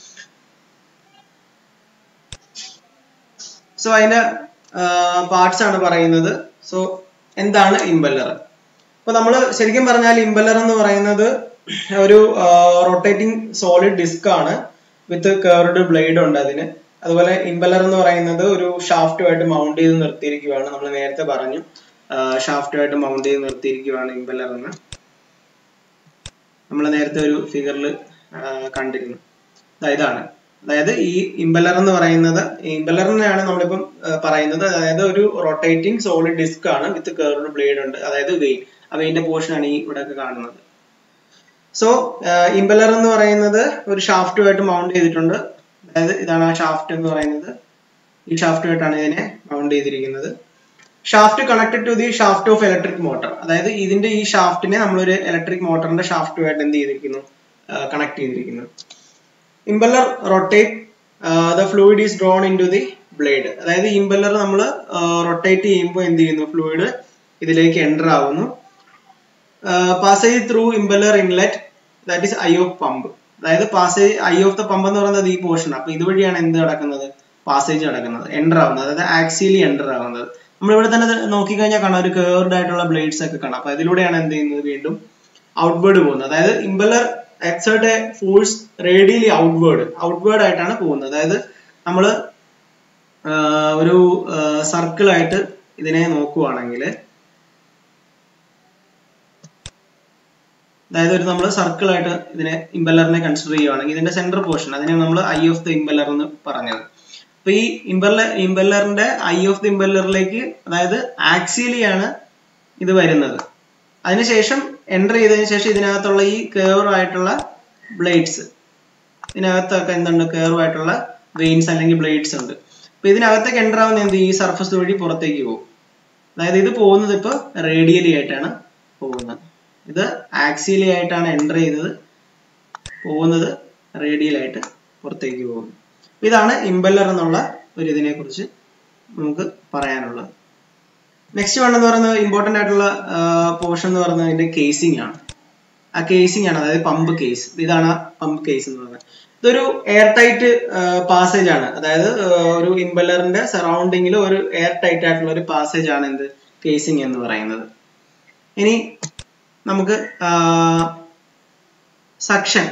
സോ അതിന്റെ പാർട്സ് ആണ് പറയുന്നത് സോ എന്താണ് ഇമ്പല്ലർ അപ്പൊ നമ്മൾ ശരിക്കും പറഞ്ഞാൽ ഇമ്പല്ലർ എന്ന് പറയുന്നത് ഒരു റൊട്ടേറ്റിംഗ് സോളിഡ് ഡിസ്ക് ആണ് വിത്ത് കേർഡ് ബ്ലേഡ് ഉണ്ട് അതിന് അതുപോലെ ഇമ്പല്ലർ എന്ന് പറയുന്നത് ഒരു ഷാഫ്റ്റുമായിട്ട് മൗണ്ട് ചെയ്ത് നിർത്തിയിരിക്കുകയാണ് നമ്മൾ നേരത്തെ പറഞ്ഞു ഷാഫ്റ്റുമായിട്ട് മൗണ്ട് ചെയ്ത് നിർത്തിയിരിക്കുകയാണ് ഇമ്പല്ലർ എന്ന് നമ്മൾ നേരത്തെ ഒരു ഫിഗറിൽ കണ്ടിരുന്നു ദാ ഇതാണ് അതായത് ഈ ഇമ്പല്ലർ എന്ന് പറയുന്നത് ഇമ്പല്ലറിനെയാണ് നമ്മളിപ്പം ആ, പറയുന്നത് അതായത് ഒരു റൊട്ടേറ്റിംഗ് സോളിഡ് ഡിസ്ക് ആണ് വിത്ത് കേർഡ് ബ്ലേഡ് ഉണ്ട് അതായത് വെയിൻ ആ വെയിന്റെ പോർഷൻ ആണ് ഈ ഇവിടെ കാണുന്നത് സോ ഇമ്പല്ലർ എന്ന് പറയുന്നത് ഒരു ഷാഫ്റ്റുമായിട്ട് മൗണ്ട് ചെയ്തിട്ടുണ്ട് അതായത് ഇതാണ് ആ ഷാഫ്റ്റ് എന്ന് പറയുന്നത് ഈ ഷാഫ്റ്റുമായിട്ടാണ് ഇതിനെ മൗണ്ട് ചെയ്തിരിക്കുന്നത് shaft connected to the shaft of electric motor അതായത് ഇതിന്റെ ഈ ഷാഫ്റ്റിനെ നമ്മളൊരു ഇലക്ട്രിക് മോട്ടറിന്റെ ഷാഫ്റ്റുമായിട്ട് എന്ത് ചെയ്തിരിക്കുന്നു കണക്ട് ചെയ്തിരിക്കുന്നു impeller rotate the fluid is drawn in to the blade അതായത് ഇമ്പല്ലർ നമ്മൾ റൊട്ടേറ്റ് ചെയ്യുമ്പോൾ എന്ത് ചെയ്യുന്നു ഫ്ലൂയിഡ് ഇതിലേക്ക് എൻ്റർ ആവുന്നു passage through impeller inlet that is eye of pump അതായത് passage eye of the pump എന്ന് പറയുന്നത് ഈ പോർഷൻ അപ്പൊ ഇതുവഴിയാണ് എന്ത് നടക്കുന്നത് പാസേജ് നടക്കുന്നത് എൻ്റർ ആവുന്നത് അതായത് ആക്സിയലി എൻ്റർ ആവുന്നത് നമ്മൾ ഇവിടെ തന്നെ നോക്കിക്കഴിഞ്ഞാൽ കാണാം ഒരു കേർഡ് ആയിട്ടുള്ള ബ്ലേഡ്സ് ഒക്കെ കാണാം അപ്പൊ അതിലൂടെയാണ് എന്ത് ചെയ്യുന്നത് വീണ്ടും ഔട്ട്വേർഡ് പോകുന്നത് അതായത് impeller exert a force radially outward outward ആയിട്ടാണ് പോകുന്നത് അതായത് നമ്മൾ ഒരു സർക്കിൾ ആയിട്ട് ഇതിനെ നോക്കുവാണെങ്കിൽ അതായത് ഒരു നമ്മൾ സർക്കിൾ ആയിട്ട് ഇതിനെ ഇമ്പല്ലറിനെ കൺസിഡർ ചെയ്യുവാണെങ്കിൽ ഇതിന്റെ സെന്റർ പോർഷൻ അതിനെ നമ്മൾ ഐ ഓഫ് ദ ഇമ്പല്ലർ എന്ന് പറഞ്ഞത് അപ്പൊ ഈ ഇമ്പല്ലർ ഇമ്പല്ലറിന്റെ ഐ ഓഫ് ദ ഇമ്പല്ലറിലേക്ക് അതായത് ആക്സിയലി ആണ് ഇത് വരുന്നത് അതിനുശേഷം എൻ്റർ ചെയ്തതിനു ശേഷം ഇതിനകത്തുള്ള ഈ കേർവ് ആയിട്ടുള്ള ബ്ലേഡ്സ് ഇതിനകത്തൊക്കെ എന്തുണ്ട് കേർവ് ആയിട്ടുള്ള വെയിൻസ് അല്ലെങ്കിൽ ബ്ലേഡ്സ് ഉണ്ട് അപ്പൊ ഇതിനകത്തേക്ക് എൻ്റർ ആവുന്ന എന്ത് ഈ സർഫസ് വഴി പുറത്തേക്ക് പോകും അതായത് ഇത് പോകുന്നത് ഇപ്പൊ റേഡിയലി ആയിട്ടാണ് പോകുന്നത് ഇത് ആക്സിയലി ആയിട്ടാണ് എൻ്റർ ചെയ്തത് പോകുന്നത് റേഡിയൽ ആയിട്ട് പുറത്തേക്ക് പോകുന്നു ഇതാണ് ഇമ്പല്ലർ എന്നുള്ള ഒരു ഇതിനെ കുറിച്ച് നമുക്ക് പറയാനുള്ളത് നെക്സ്റ്റ് വൺ എന്ന് പറയുന്നത് ഇമ്പോർട്ടന്റ് ആയിട്ടുള്ള പോർഷൻ എന്ന് പറയുന്നത് ഇതിന്റെ കേസിംഗ് ആണ് ആ കേസിംഗ് ആണ് അതായത് പമ്പ് കേസ് ഇതാണ് പമ്പ് കേസ് എന്ന് പറയുന്നത് ഇതൊരു എയർ ടൈറ്റ് പാസേജ് ആണ് അതായത് ആ, ഒരു ഇമ്പല്ലറിന്റെ സറൗണ്ടിങ്ങിൽ ഒരു എയർ ടൈറ്റ് ആയിട്ടുള്ള ഒരു പാസേജ് ആണ് എന്ത് കേസിംഗ് എന്ന് പറയുന്നത് ഇനി നമുക്ക് സക്ഷൻ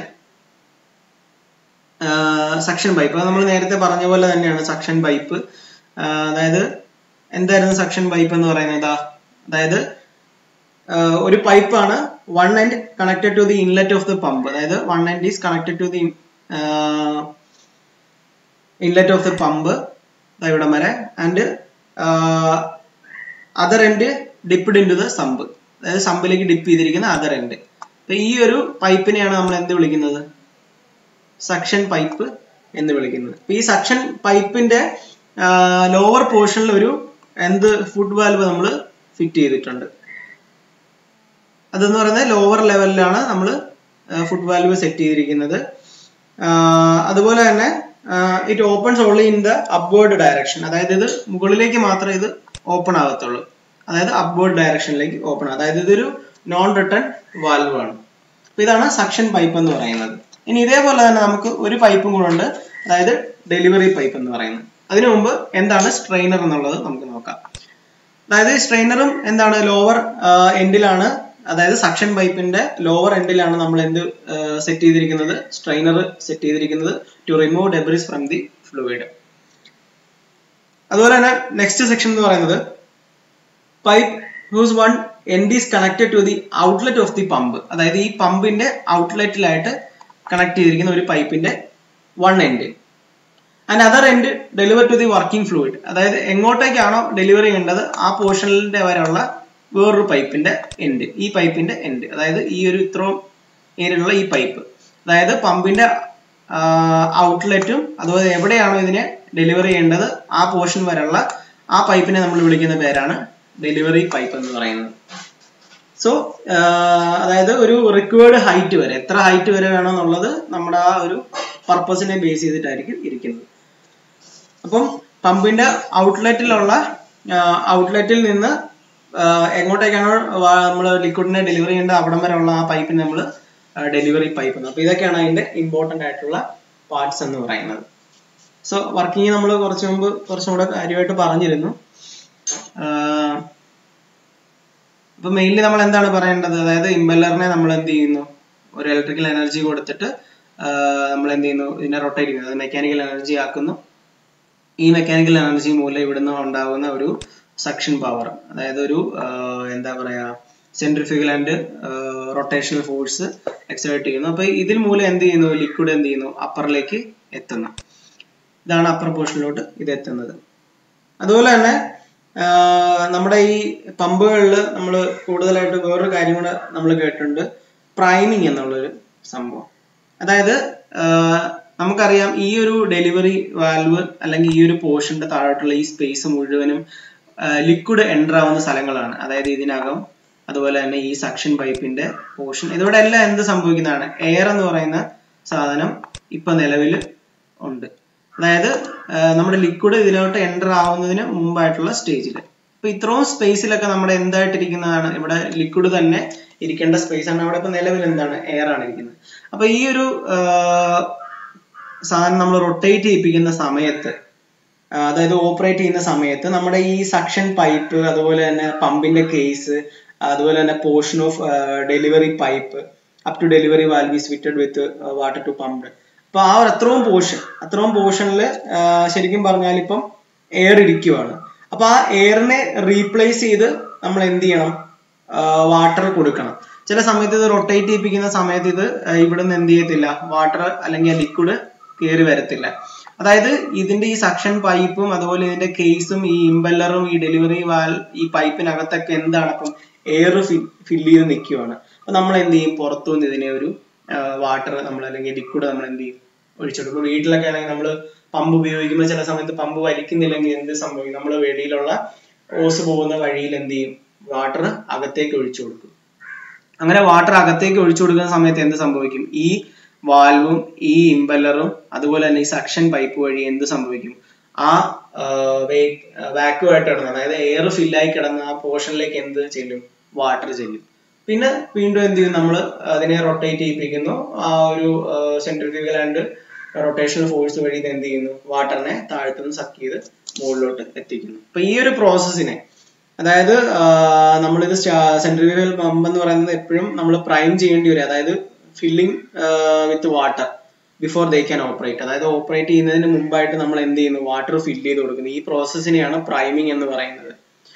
സക്ഷൻ പൈപ്പ് നമ്മൾ നേരത്തെ പറഞ്ഞ പോലെ തന്നെയാണ് സക്ഷൻ പൈപ്പ് അതായത് എന്തായിരുന്നു സക്ഷൻ പൈപ്പ് എന്ന് പറയുന്നത് ഇതാ അതായത് ആഹ് ഒരു പൈപ്പാണ് one end connected to the inlet of the pump അതായത് one end is connected to the inlet of the pump ഇവിടം വരെ and other end dipped in to the sump അതായത് സമ്പിലേക്ക് ഡിപ്പ് ചെയ്തിരിക്കുന്ന അതർ എൻഡ് അപ്പൊ ഈ ഒരു പൈപ്പിനെയാണ് നമ്മൾ എന്ത് വിളിക്കുന്നത് സക്ഷൻ പൈപ്പ് എന്ന് വിളിക്കുന്നത് അപ്പൊ ഈ സക്ഷൻ പൈപ്പിന്റെ ലോവർ പോർഷനിൽ ഒരു എന്ത് ഫുഡ് വാൽവ് നമ്മൾ ഫിറ്റ് ചെയ്തിട്ടുണ്ട് അതെന്ന് പറയുന്നത് ലോവർ ലെവലിലാണ് നമ്മൾ ഫുഡ് വാൽവ് സെറ്റ് ചെയ്തിരിക്കുന്നത് ആഹ് അതുപോലെ തന്നെ it opens only in the upward direction അതായത് ഇത് മുകളിലേക്ക് മാത്രമേ ഇത് ഓപ്പൺ ആകത്തുള്ളൂ അതായത് അപ്വേർഡ് ഡയറക്ഷനിലേക്ക് ഓപ്പൺ അതായത് ഇതൊരു നോൺ റിട്ടേൺ വാൽവ് ആണ് അപ്പൊ ഇതാണ് സക്ഷൻ പൈപ്പ് എന്ന് പറയുന്നത് ഇനി ഇതേപോലെ തന്നെ നമുക്ക് ഒരു പൈപ്പും കൂടെ ഉണ്ട് അതായത് ഡെലിവറി പൈപ്പ് എന്ന് പറയുന്നത് അതിനു മുമ്പ് എന്താണ് സ്ട്രെയിനർ എന്നുള്ളത് നമുക്ക് നോക്കാം അതായത് സ്ട്രെയിനറും എന്താണ് ലോവർ എൻഡിലാണ് അതായത് സക്ഷൻ പൈപ്പിന്റെ ലോവർ എൻഡിലാണ് നമ്മൾ എന്ത് സെറ്റ് ചെയ്തിരിക്കുന്നത് സ്ട്രെയിനർ സെറ്റ് ചെയ്തിരിക്കുന്നത് to remove debris from the fluid അതുപോലെ തന്നെ നെക്സ്റ്റ് സെക്ഷൻ എന്ന് പറയുന്നത് pipe whose one end is connected to the outlet of the pump അതായത് ഈ പമ്പിന്റെ ഔട്ട്ലെറ്റിലായിട്ട് കണക്ട് ചെയ്തിരിക്കുന്ന ഒരു പൈപ്പിന്റെ one end and other end deliver to the working fluid അതായത് എങ്ങോട്ടേക്കാണോ ഡെലിവറി ചെയ്യേണ്ടത് ആ പോർഷനിന്റെ വരെയുള്ള വേറൊരു പൈപ്പിന്റെ എൻഡ് ഈ പൈപ്പിന്റെ എൻഡ് അതായത് ഈ ഒരു ഇത്രയും ഏരിയയിലുള്ള ഈ പൈപ്പ് അതായത് പമ്പിന്റെ ഔട്ട്ലെറ്റും അതുപോലെ എവിടെയാണോ ഇതിനെ ഡെലിവറി ചെയ്യേണ്ടത് ആ പോർഷൻ വരെയുള്ള ആ പൈപ്പിനെ നമ്മൾ വിളിക്കുന്ന പേരാണ് ഡെലിവറി പൈപ്പ് എന്ന് പറയുന്നത് സോ അതായത് ഒരു റിക്വേർഡ് ഹൈറ്റ് വരെ എത്ര ഹൈറ്റ് വരെ വേണമെന്നുള്ളത് നമ്മുടെ ആ ഒരു പർപ്പസിനെ ബേസ് ചെയ്തിട്ടായിരിക്കും ഇരിക്കുന്നത് അപ്പം പമ്പിന്റെ ഔട്ട്ലെറ്റിലുള്ള ഔട്ട്ലെറ്റിൽ നിന്ന് എങ്ങോട്ടേക്കാണോ നമ്മൾ ലിക്വിഡിനെ ഡെലിവറി ചെയ്യേണ്ട അവിടം വരെയുള്ള ആ പൈപ്പിന് നമ്മൾ ഡെലിവറി പൈപ്പ് എന്ന് അപ്പൊ ഇതൊക്കെയാണ് അതിന്റെ ഇമ്പോർട്ടന്റ് ആയിട്ടുള്ള പാർട്സ് എന്ന് പറയുന്നത് സോ വർക്കിംഗ് നമ്മൾ കുറച്ച് മുമ്പ് കുറച്ചും കൂടെ കാര്യമായിട്ട് പറഞ്ഞിരുന്നു അപ്പൊ മെയിൻലി നമ്മൾ എന്താണ് പറയേണ്ടത് അതായത് ഇമ്പല്ലറിനെ നമ്മൾ എന്ത് ചെയ്യുന്നു ഒരു ഇലക്ട്രിക്കൽ എനർജി കൊടുത്തിട്ട് നമ്മൾ എന്ത് ചെയ്യുന്നു ഇതിനെ റൊട്ടേറ്റ് ചെയ്യുന്നു അത് മെക്കാനിക്കൽ എനർജി ആക്കുന്നു ഈ മെക്കാനിക്കൽ എനർജി മൂലം ഇവിടുന്ന് ഉണ്ടാകുന്ന ഒരു സക്ഷൻ പവർ അതായത് ഒരു എന്താ പറയാ centrifugal and rotational force exert ചെയ്യുന്നു അപ്പൊ ഇതിൽ മൂലം എന്ത് ചെയ്യുന്നു ലിക്വിഡ് എന്ത് ചെയ്യുന്നു അപ്പറിലേക്ക് എത്തുന്നു ഇതാണ് അപ്പർ പോർഷനിലോട്ട് ഇത് എത്തുന്നത് അതുപോലെ തന്നെ നമ്മുടെ ഈ പമ്പുകളിൽ നമ്മൾ കൂടുതലായിട്ട് വേറൊരു കാര്യം കൂടെ നമ്മൾ കേട്ടിട്ടുണ്ട് പ്രൈമിങ് എന്നുള്ളൊരു സംഭവം അതായത് നമുക്കറിയാം ഈ ഒരു ഡെലിവറി വാൽവ് അല്ലെങ്കിൽ ഈ ഒരു പോർഷന്റെ താഴോട്ടുള്ള ഈ സ്പേസ് മുഴുവനും ലിക്വിഡ് എൻ്റർ ആവുന്ന സ്ഥലങ്ങളാണ് അതായത് ഇതിനകം അതുപോലെ തന്നെ ഈ സക്ഷൻ പൈപ്പിന്റെ പോർഷൻ ഇതിവിടെ എല്ലാം എന്ത് സംഭവിക്കുന്നതാണ് എയർ എന്ന് പറയുന്ന സാധനം ഇപ്പൊ നിലവിൽ ഉണ്ട് അതായത് നമ്മുടെ ലിക്വിഡ് ഇതിലോട്ട് എൻ്റർ ആവുന്നതിന് മുമ്പായിട്ടുള്ള സ്റ്റേജിൽ അപ്പൊ ഇത്രയും സ്പേസിലൊക്കെ നമ്മുടെ എന്തായിട്ടിരിക്കുന്നതാണ് ഇവിടെ ലിക്വിഡ് തന്നെ ഇരിക്കേണ്ട സ്പേസ് ആണ് അവിടെ ഇപ്പൊ നിലവിൽ എന്താണ് എയർ ആണ് ഇരിക്കുന്നത് അപ്പൊ ഈ ഒരു സാധനം നമ്മൾ റൊട്ടേറ്റ് ചെയ്യിപ്പിക്കുന്ന സമയത്ത് അതായത് ഓപ്പറേറ്റ് ചെയ്യുന്ന സമയത്ത് നമ്മുടെ ഈ സക്ഷൻ പൈപ്പ് അതുപോലെ തന്നെ പമ്പിന്റെ കേസ് അതുപോലെ തന്നെ portion of delivery pipe up to delivery valve is fitted with water to pump അപ്പൊ ആ ഒരു അത്രയും പോർഷൻ അത്രയും പോർഷനിൽ ശരിക്കും പറഞ്ഞാൽ ഇപ്പം എയർ ഇരിക്കുവാണ് അപ്പൊ ആ എയറിനെ റീപ്ലേസ് ചെയ്ത് നമ്മൾ എന്ത് ചെയ്യണം വാട്ടർ കൊടുക്കണം ചില സമയത്ത് ഇത് റൊട്ടേറ്റ് ചെയ്യിപ്പിക്കുന്ന സമയത്ത് ഇത് ഇവിടുന്ന് എന്ത് ചെയ്യത്തില്ല വാട്ടർ അല്ലെങ്കിൽ ലിക്വിഡ് കയറി വരത്തില്ല അതായത് ഇതിന്റെ ഈ സക്ഷൻ പൈപ്പും അതുപോലെ ഇതിന്റെ കേസും ഈ ഇമ്പല്ലറും ഈ ഡെലിവറി വാൽ ഈ പൈപ്പിനകത്തൊക്കെ എന്താണ് അപ്പം എയർ ഫില്ല് ചെയ്ത് നിൽക്കുവാണ് അപ്പൊ നമ്മൾ എന്ത് ചെയ്യും പുറത്തുനിന്ന് ഇതിനെ ഒരു വാട്ടർ നമ്മൾ അല്ലെങ്കിൽ ലിക്വിഡ് നമ്മൾ എന്ത് ചെയ്യും ഒഴിച്ചെടുക്കും വീട്ടിലൊക്കെ ആണെങ്കിൽ നമ്മൾ പമ്പ് ഉപയോഗിക്കുമ്പോൾ ചില സമയത്ത് പമ്പ് വലിക്കുന്നില്ലെങ്കിൽ എന്ത് സംഭവിക്കും നമ്മൾ വെളിയിലുള്ള ഓസ് പോകുന്ന വഴിയിൽ എന്ത് ചെയ്യും വാട്ടർ അകത്തേക്ക് ഒഴിച്ചു കൊടുക്കും അങ്ങനെ വാട്ടർ അകത്തേക്ക് ഒഴിച്ചു കൊടുക്കുന്ന സമയത്ത് എന്ത് സംഭവിക്കും ഈ വാൽവും ഈ ഇമ്പല്ലറും അതുപോലെ തന്നെ ഈ സക്ഷൻ പൈപ്പ് വഴി എന്ത് സംഭവിക്കും ആ വാക്യുമായിട്ട് കിടന്ന അതായത് എയർ ഫില്ലായി കിടന്ന ആ പോർഷനിലേക്ക് എന്ത് ചെല്ലും വാട്ടർ ചെല്ലും പിന്നെ വീണ്ടും എന്ത് ചെയ്യും നമ്മൾ അതിനെ റൊട്ടേറ്റ് ചെയ്യിപ്പിക്കുന്നു ആ ഒരു സെൻട്രിഫ്യൂഗൽ ആൻഡ് റൊട്ടേഷണൽ ഫോഴ്സ് വഴി ഇത് എന്ത് ചെയ്യുന്നു വാട്ടറിനെ താഴത്തുനിന്ന് സക്ക് ചെയ്ത് മുകളിലോട്ട് എത്തിക്കുന്നു അപ്പൊ ഈ ഒരു പ്രോസസ്സിനെ അതായത് നമ്മളിത് സെൻട്രിഫ്യൂഗൽ പമ്പ് എന്ന് പറയുന്നത് എപ്പോഴും നമ്മൾ പ്രൈം ചെയ്യേണ്ടി വരും അതായത് filling with water before they can operate അതായത് ഓപ്പറേറ്റ് ചെയ്യുന്നതിന് മുമ്പായിട്ട് നമ്മൾ എന്ത് ചെയ്യുന്നു വാട്ടർ ഫില്ല് ചെയ്ത് കൊടുക്കുന്നു ഈ പ്രോസസ്സിനെയാണ് പ്രൈമിംഗ് എന്ന് പറയുന്നത്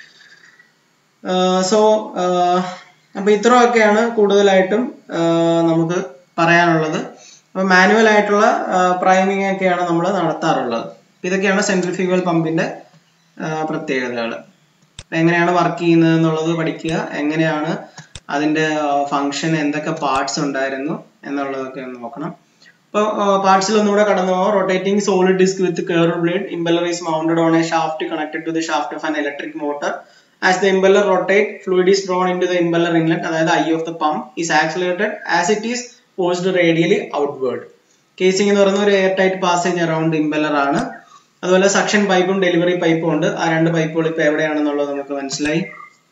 സോ അപ്പൊ ഇത്രയൊക്കെയാണ് കൂടുതലായിട്ടും നമുക്ക് പറയാനുള്ളത് അപ്പൊ മാനുവൽ ആയിട്ടുള്ള പ്രൈമിംഗ് ഒക്കെയാണ് നമ്മൾ നടത്താറുള്ളത് ഇതൊക്കെയാണ് സെൻട്രിഫ്യൂഗൽ പമ്പിന്റെ പ്രത്യേകതകൾ എങ്ങനെയാണ് വർക്ക് ചെയ്യുന്നത് എന്നുള്ളത് പഠിക്കുക എങ്ങനെയാണ് അതിന്റെ ഫംഗ്ഷൻ എന്തൊക്കെ പാർട്സ് ഉണ്ടായിരുന്നു എന്നുള്ളതൊക്കെ ഒന്ന് നോക്കണം അപ്പോൾ പാർട്സിൽ ഒന്നുകൂടെ കടന്നു പോകാം rotating solid disc with curve blade impeller is mounted on a shaft connected to the shaft of an electric motor as the impeller rotate fluid is drawn in to the impeller inlet അതായത് eye of the pump is accelerated as it is posed radially outward casing എന്ന് പറയുന്ന ഒരു air tight passage around impeller ആണ് അതുപോലെ suction പൈപ്പും delivery പൈപ്പും ഉണ്ട് ആ രണ്ട് പൈപ്പുകൾ ഇപ്പൊ എവിടെയാണെന്നുള്ളത് നമുക്ക് മനസ്സിലായി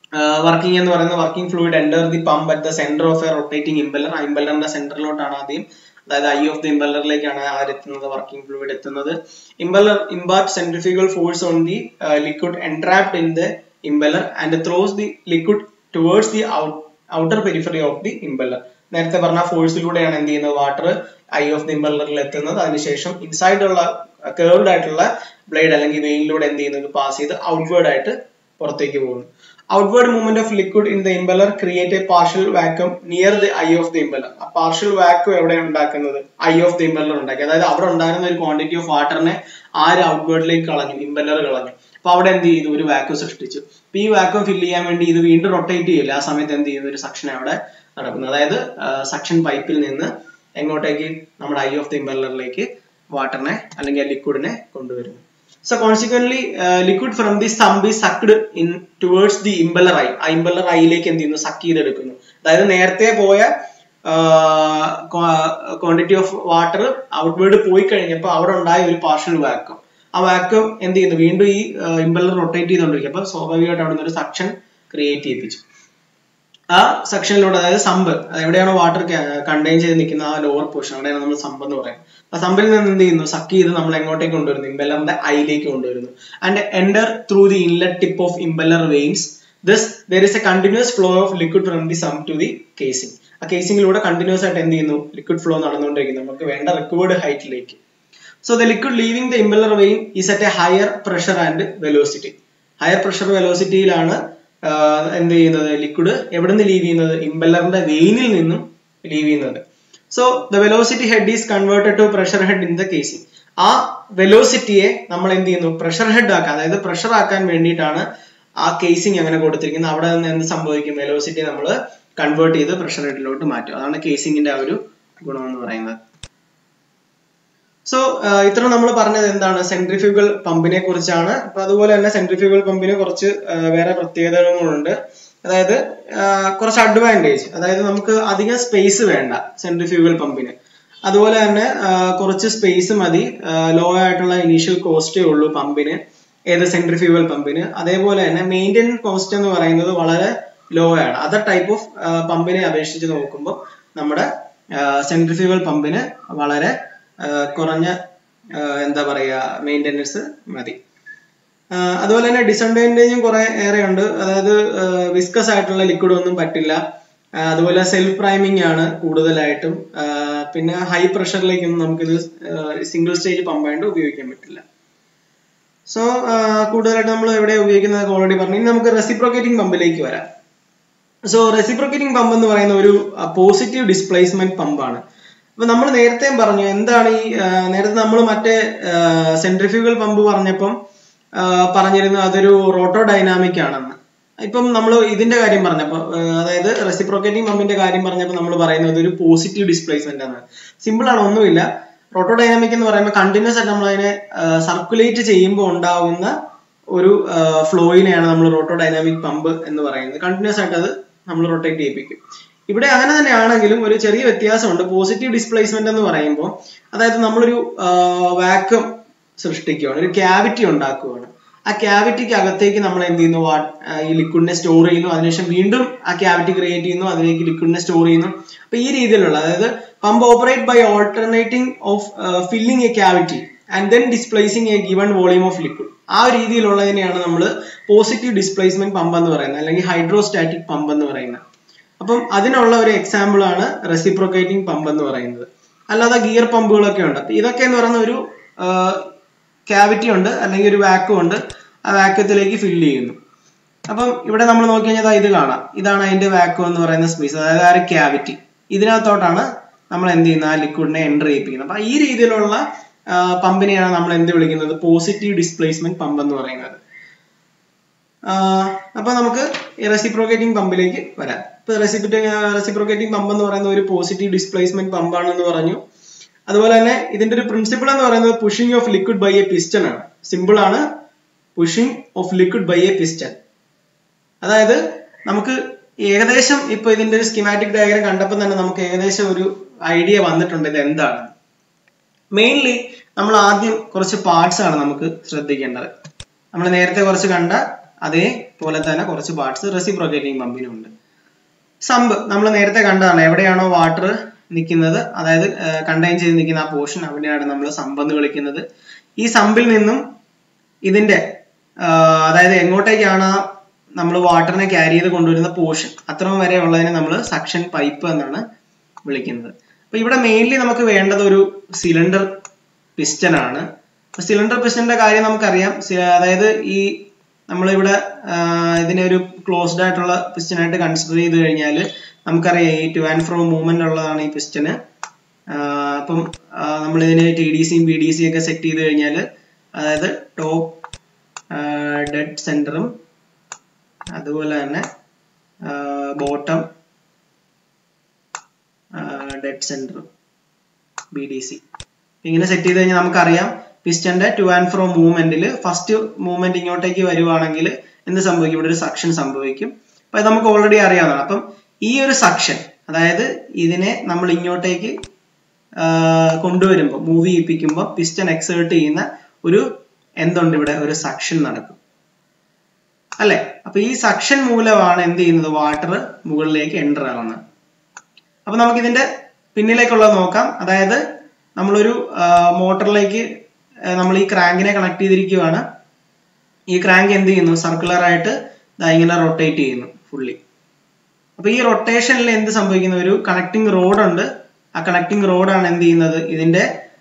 വർക്കിംഗ് എന്ന് പറയുന്ന working fluid enter the pump at the centre of a rotating impeller ആ ഇമ്പല്ലറിന്റെ സെന്ററിലോട്ടാണ് ആദ്യം അതായത് ഐ ഓഫ് ദി ഇമ്പല്ലറിലേക്കാണ് ആരെത്തുന്നത് വർക്കിംഗ് ഫ്ലൂയിഡ് എത്തുന്നത് impeller impart centrifugal force on the liquid entrapped in the impeller and throws the liquid towards the outer periphery of the impeller നേരത്തെ പറഞ്ഞ ഫോഴ്സിലൂടെയാണ് എന്ത് ചെയ്യുന്നത് വാട്ടർ ഐ ഓഫ് ദി ഇമ്പല്ലറിൽ എത്തുന്നത് അതിനുശേഷം ഇൻസൈഡ് ഉള്ള കേർവ്ഡ് ആയിട്ടുള്ള ബ്ലേഡ് അല്ലെങ്കിൽ വെയിനിലൂടെ എന്ത് ചെയ്യുന്നത് പാസ് ചെയ്ത് ഔട്ട്വേർഡ് ആയിട്ട് പുറത്തേക്ക് പോകുന്നു outward movement of liquid in the impeller create a partial vacuum near the eye of the impeller ആ പാർഷ്യൽ വാക്വം എവിടെ ഉണ്ടാക്കുന്നത് ഐ ഓഫ് ദി ഇമ്പലർ ഉണ്ടാക്കി അതായത് അവിടെ ഉണ്ടായിരുന്ന ഒരു ക്വാണ്ടിറ്റി ഓഫ് വാട്ടറിനെ ആര് ഔട്ട്വേർഡിലേക്ക് കളഞ്ഞു ഇമ്പലർ കളഞ്ഞു അപ്പൊ അവിടെ എന്ത് ചെയ്തു ഒരു വാക്വം സൃഷ്ടിച്ചു അപ്പൊ ഈ വാക്വം ഫില്ല് ചെയ്യാൻ വേണ്ടി ഇത് വീണ്ടും റൊട്ടേറ്റ് ചെയ്യില്ല ആ സമയത്ത് എന്ത് ചെയ്യുന്നു ഒരു സക്ഷൻ അവിടെ നടക്കുന്നത് അതായത് സക്ഷൻ പൈപ്പിൽ നിന്ന് എങ്ങോട്ടേക്ക് നമ്മുടെ ഐ ഓഫ് ദി ഇമ്പലറിലേക്ക് വാട്ടറിനെ അല്ലെങ്കിൽ ആ ലിക്വിഡിനെ കൊണ്ടുവരുന്നു So consequently, uh, liquid from the sump is sucked in towards the impeller eye. ആ impeller ഐയിലേക്ക് എന്ത് ചെയ്യുന്നു സക്ക് ചെയ്തെടുക്കുന്നു അതായത് നേരത്തെ പോയ ക്വാണ്ടിറ്റി ഓഫ് വാട്ടർ ഔട്ട്വേർഡ് പോയി കഴിഞ്ഞപ്പോൾ അവിടെ ഉണ്ടായ ഒരു പാർഷ്യൽ വാക്വം ആ വാക്വം എന്ത് ചെയ്യുന്നു വീണ്ടും ഈ ഇമ്പല്ലർ റൊട്ടേറ്റ് ചെയ്തുകൊണ്ടിരിക്കും അപ്പൊ സ്വാഭാവികമായിട്ട് അവിടെ നിന്ന് ഒരു സക്ഷൻ ക്രിയേറ്റ് ചെയ്യിപ്പിച്ചു ആ സെക്ഷനിലൂടെ അതായത് സമ്പ് എവിടെയാണോ വാട്ടർ കണ്ടെയ്ൻ ചെയ്ത് നിൽക്കുന്ന ആ ലോവർ പോർഷൻ അവിടെയാണ് നമ്മൾ സമ്പ് എന്ന് പറയുന്നത് ആ സമ്പിൽ നിന്ന് എന്ത് ചെയ്യുന്നു സക്ക് ചെയ്ത് നമ്മൾ എങ്ങോട്ടേക്ക് കൊണ്ടുവരുന്നു ഇമ്പല്ലറിന്റെ ഐയിലേക്ക് കൊണ്ടുവരുന്നു and enter through the inlet tip of impeller vanes this there is a continuous flow of liquid from the sump to the casing ആ കേസിംഗിലൂടെ കണ്ടിന്യൂസ് ആയിട്ട് എന്ത് ചെയ്യുന്നു ലിക്വിഡ് ഫ്ലോ നടന്നുകൊണ്ടിരിക്കുന്നു നമുക്ക് വേണ്ട റിക്വേർഡ് ഹൈറ്റിലേക്ക് so the liquid leaving the impeller vane is at a higher pressure and velocity higher pressure വെലോസിറ്റിയിലാണ് എന്ത് ചെയ്യുന്നത് ലിക്വിഡ് എവിടെ നിന്ന് ലീവ് ചെയ്യുന്നത് ഇമ്പല്ലറിന്റെ വെയിനിൽ നിന്നും ലീവ് ചെയ്യുന്നത് so the velocity head is converted to pressure head in the casing ആ വെലോസിറ്റിയെ നമ്മൾ എന്ത് ചെയ്യുന്നു പ്രഷർ ഹെഡ് ആക്കാൻ അതായത് പ്രഷർ ആക്കാൻ വേണ്ടിയിട്ടാണ് ആ കേസിംഗ് അങ്ങനെ കൊടുത്തിരിക്കുന്നത് അവിടെ നിന്ന് എന്ത് സംഭവിക്കും വെലോസിറ്റി നമ്മൾ കൺവേർട്ട് ചെയ്ത് പ്രഷർ ഹെഡിലോട്ട് മാറ്റും അതാണ് കേസിംഗിന്റെ ആ ഒരു ഗുണം എന്ന് പറയുന്നത് സോ ഇത്ര നമ്മൾ പറഞ്ഞത് എന്താണ് സെൻട്രിഫ്യൂഗൽ പമ്പിനെ കുറിച്ചാണ് അപ്പൊ അതുപോലെ തന്നെ സെൻട്രിഫ്യൂഗൽ പമ്പിന് കുറച്ച് വേറെ പ്രത്യേകതകളുണ്ട് അതായത് കുറച്ച് അഡ്വാൻറ്റേജ് അതായത് നമുക്ക് അധികം സ്പേസ് വേണ്ട സെൻട്രിഫ്യൂഗൽ പമ്പിന് അതുപോലെ തന്നെ കുറച്ച് സ്പേസ് മതി ലോ ആയിട്ടുള്ള ഇനീഷ്യൽ കോസ്റ്റേ ഉള്ളൂ പമ്പിന് ഏത് സെൻട്രിഫ്യൂഗൽ പമ്പിന് അതേപോലെ തന്നെ മെയിൻ്റെനൻസ് കോസ്റ്റ് എന്ന് പറയുന്നത് വളരെ ലോ ആണ് അതർ ടൈപ്പ് ഓഫ് പമ്പിനെ അപേക്ഷിച്ച് നോക്കുമ്പോൾ നമ്മുടെ സെൻട്രിഫ്യൂഗൽ പമ്പിന് വളരെ കുറഞ്ഞ എന്താ പറയുക മെയിൻ്റെനൻസ് മതി അതുപോലെ തന്നെ ഡിസഡ്വാൻറ്റേജും കുറെ ഏറെ ഉണ്ട് അതായത് വിസ്കസ് ആയിട്ടുള്ള ലിക്വിഡ് ഒന്നും പറ്റില്ല അതുപോലെ സെൽഫ് പ്രൈമിംഗ് ആണ് കൂടുതലായിട്ടും പിന്നെ ഹൈ പ്രഷറിലേക്കൊന്നും നമുക്കിത് സിംഗിൾ സ്റ്റേജ് പമ്പായിട്ട് ഉപയോഗിക്കാൻ പറ്റില്ല സോ കൂടുതലായിട്ട് നമ്മൾ എവിടെ ഉപയോഗിക്കുന്നത് ഓൾറെഡി പറഞ്ഞു ഇനി നമുക്ക് റെസിപ്രോക്കേറ്റിംഗ് പമ്പിലേക്ക് വരാം സോ റെസിപ്രോക്കേറ്റിംഗ് പമ്പ് എന്ന് പറയുന്ന ഒരു പോസിറ്റീവ് ഡിസ്പ്ലേസ്മെന്റ് പമ്പാണ് അപ്പൊ നമ്മൾ നേരത്തെയും പറഞ്ഞു എന്താണ് ഈ നേരത്തെ നമ്മൾ മറ്റേ സെൻട്രിഫ്യൂഗൽ പമ്പ് പറഞ്ഞപ്പം പറഞ്ഞിരുന്നു അതൊരു റോട്ടോ ഡൈനാമിക് ആണെന്ന് ഇപ്പം നമ്മൾ ഇതിന്റെ കാര്യം പറഞ്ഞപ്പോൾ അതായത് റെസിപ്രോക്കേറ്റിംഗ് പമ്പിന്റെ കാര്യം പറഞ്ഞപ്പോൾ നമ്മൾ പറയുന്നത് ഒരു പോസിറ്റീവ് ഡിസ്പ്ലേസ്മെന്റ് ആണ് സിമ്പിൾ ആണ് ഒന്നുമില്ല റോട്ടോ ഡൈനാമിക് എന്ന് പറയുമ്പോൾ കണ്ടിന്യൂസ് ആയിട്ട് നമ്മൾ അതിനെ സർക്കുലേറ്റ് ചെയ്യുമ്പോൾ ഉണ്ടാവുന്ന ഒരു ഫ്ലോയിനെയാണ് നമ്മൾ റോട്ടോ ഡൈനാമിക് പമ്പ് എന്ന് പറയുന്നത് കണ്ടിന്യൂസ് ആയിട്ട് അത് നമ്മൾ റൊട്ടേറ്റ് ചെയ്യിപ്പിക്കും ഇവിടെ അങ്ങനെ തന്നെയാണെങ്കിലും ഒരു ചെറിയ വ്യത്യാസമുണ്ട് പോസിറ്റീവ് ഡിസ്പ്ലേസ്മെന്റ് എന്ന് പറയുമ്പോൾ അതായത് നമ്മളൊരു വാക്വം സൃഷ്ടിക്കുകയാണ് ഒരു ക്യാവിറ്റി ഉണ്ടാക്കുകയാണ് ആ ക്യാവിറ്റിക്ക് അകത്തേക്ക് നമ്മൾ എന്ത് ചെയ്യുന്നു ഈ ലിക്വിഡിനെ സ്റ്റോർ ചെയ്യുന്നു അതിനുശേഷം വീണ്ടും ആ ക്യാവിറ്റി ക്രിയേറ്റ് ചെയ്യുന്നു അതിലേക്ക് ലിക്വിഡിനെ സ്റ്റോർ ചെയ്യുന്നു അപ്പൊ ഈ രീതിയിലുള്ള അതായത് pump operate by alternating of filling a cavity and then displacing a given volume of liquid ആ രീതിയിലുള്ളതിനെയാണ് നമ്മൾ പോസിറ്റീവ് ഡിസ്പ്ലേസ്മെന്റ് പമ്പ് എന്ന് പറയുന്നത് അല്ലെങ്കിൽ ഹൈഡ്രോസ്റ്റാറ്റിക് പമ്പ് എന്ന് പറയുന്നത് അപ്പം അതിനുള്ള ഒരു എക്സാമ്പിൾ ആണ് റെസിപ്രോക്കേറ്റിംഗ് പമ്പ് എന്ന് പറയുന്നത് അല്ലാതെ ഗിയർ പമ്പുകളൊക്കെ ഉണ്ട് അപ്പൊ ഇതൊക്കെ എന്ന് പറയുന്ന ഒരു ക്യാവിറ്റി ഉണ്ട് അല്ലെങ്കിൽ ഒരു വാക്വം ഉണ്ട് ആ വാക്വത്തിലേക്ക് ഫില്ല് ചെയ്യുന്നു അപ്പം ഇവിടെ നമ്മൾ നോക്കി കഴിഞ്ഞാൽ ഇത് കാണാം ഇതാണ് അതിന്റെ വാക്വം എന്ന് പറയുന്ന സ്പേസ് അതായത് ആ ഒരു ക്യാവിറ്റി ഇതിനകത്തോട്ടാണ് നമ്മൾ എന്ത് ചെയ്യുന്നത് ആ ലിക്വിഡിനെ എൻ്റർ ചെയ്യിപ്പിക്കുന്നത് അപ്പൊ ഈ രീതിയിലുള്ള പമ്പിനെയാണ് നമ്മൾ എന്ത് വിളിക്കുന്നത് പോസിറ്റീവ് ഡിസ്പ്ലേസ്മെന്റ് പമ്പ് എന്ന് പറയുന്നത് അപ്പൊ നമുക്ക് റെസിപ്രോക്കേറ്റിംഗ് പമ്പിലേക്ക് വരാം ഇപ്പൊ റെസിപ്രോക്കേറ്റിംഗ് പമ്പ് എന്ന് പറയുന്ന ഒരു പോസിറ്റീവ് ഡിസ്പ്ലേസ്മെന്റ് പമ്പാണെന്ന് പറഞ്ഞു അതുപോലെ തന്നെ ഇതിന്റെ ഒരു പ്രിൻസിപ്പിൾ എന്ന് പറയുന്നത് pushing of liquid by a piston ആണ് സിമ്പിൾ ആണ് pushing of liquid by a piston അതായത് നമുക്ക് ഏകദേശം ഇപ്പൊ ഇതിന്റെ ഒരു സ്കിമാറ്റിക് ഡയഗ്രാം കണ്ടപ്പോൾ തന്നെ നമുക്ക് ഏകദേശം ഒരു ഐഡിയ വന്നിട്ടുണ്ട് ഇത് എന്താണ് മെയിൻലി നമ്മൾ ആദ്യം കുറച്ച് പാർട്സ് ആണ് നമുക്ക് ശ്രദ്ധിക്കേണ്ടത് നമ്മൾ നേരത്തെ കുറച്ച് കണ്ട അതേപോലെ തന്നെ കുറച്ച് പാർട്സ് റെസിപ്രോക്കേറ്റിംഗ് പമ്പിനും ഉണ്ട് സമ്പ് നമ്മൾ നേരത്തെ കണ്ടതാണ് എവിടെയാണോ വാട്ടർ നിൽക്കുന്നത് അതായത് കണ്ടെയ്ൻ ചെയ്ത് നിൽക്കുന്ന ആ പോർഷൻ അവിടെയാണ് നമ്മൾ സമ്പ് എന്ന് വിളിക്കുന്നത് ഈ സമ്പിൽ നിന്നും ഇതിന്റെ ആ, അതായത് എങ്ങോട്ടേക്കാണ് നമ്മൾ വാട്ടറിനെ ക്യാരി ചെയ്ത് കൊണ്ടുവരുന്ന പോർഷൻ അത്രയും വരെ ഉള്ളതിനെ നമ്മൾ സക്ഷൻ പൈപ്പ് എന്നാണ് വിളിക്കുന്നത് അപ്പൊ ഇവിടെ മെയിൻലി നമുക്ക് വേണ്ടത് ഒരു സിലിണ്ടർ പിസ്റ്റൺ ആണ് സിലിണ്ടർ പിസ്റ്റന്റെ കാര്യം നമുക്കറിയാം സി- അതായത് ഈ നമ്മളിവിടെ ആ, ഇതിനെ ഒരു ക്ലോസ്ഡ് ആയിട്ടുള്ള പിസ്റ്റൺ ആയിട്ട് കൺസിഡർ ചെയ്ത് കഴിഞ്ഞാൽ നമുക്കറിയാം ഈ ടു ആൻഡ് ഫ്രോ മൂവ്മെന്റ് ഉള്ളതാണ് ഈ പിസ്റ്റന് അപ്പം നമ്മൾ ഇതിന് ടി ഡി സിയും ബി ഡി സിയും ഒക്കെ സെറ്റ് ചെയ്ത് കഴിഞ്ഞാൽ അതായത് ടോപ്പ് ഡെഡ് സെന്ററും അതുപോലെ തന്നെ ബോട്ടം ഡെഡ് സെന്ററും ബി ഡി സി ഇങ്ങനെ സെറ്റ് ചെയ്ത് കഴിഞ്ഞാൽ നമുക്കറിയാം പിസ്റ്റന്റെ ടു ആൻഡ് ഫ്രോ മൂവ്മെന്റിൽ ഫസ്റ്റ് മൂവ്മെന്റ് ഇങ്ങോട്ടേക്ക് വരുവാണെങ്കിൽ എന്ത് സംഭവിക്കും ഇവിടെ ഒരു സക്ഷൻ സംഭവിക്കും അപ്പൊ ഇത് നമുക്ക് ഓൾറെഡി അറിയാവുന്നതാണ് അപ്പം ഈ ഒരു സക്ഷൻ അതായത് ഇതിനെ നമ്മൾ ഇങ്ങോട്ടേക്ക് ആ, കൊണ്ടുവരുമ്പോൾ മൂവ് ചെയ്യിപ്പിക്കുമ്പോൾ പിസ്റ്റൺ എക്സേർട്ട് ചെയ്യുന്ന ഒരു എന്തുണ്ട് ഇവിടെ ഒരു സക്ഷൻ നടക്കും അല്ലെ അപ്പൊ ഈ സക്ഷൻ മൂലമാണ് എന്ത് ചെയ്യുന്നത് വാട്ടർ മുകളിലേക്ക് എൻ്റർ ആവുന്നത് അപ്പൊ നമുക്ക് ഇതിന്റെ പിന്നിലേക്കുള്ളത് നോക്കാം അതായത് നമ്മളൊരു മോട്ടറിലേക്ക് നമ്മൾ ഈ ക്രാങ്കിനെ കണക്ട് ചെയ്തിരിക്കുകയാണ് ഈ ക്രാങ്ക് എന്ത് ചെയ്യുന്നു സർക്കുലർ ആയിട്ട് ദാ ഇങ്ങനെ റൊട്ടേറ്റ് ചെയ്യുന്നു ഫുള്ളി അപ്പൊ ഈ റൊട്ടേഷനിൽ എന്ത് സംഭവിക്കുന്നു ഒരു കണക്ടിങ് റോഡ് ഉണ്ട് ആ കണക്ടിങ് റോഡാണ് എന്ത് ചെയ്യുന്നത് ഇതിന്റെ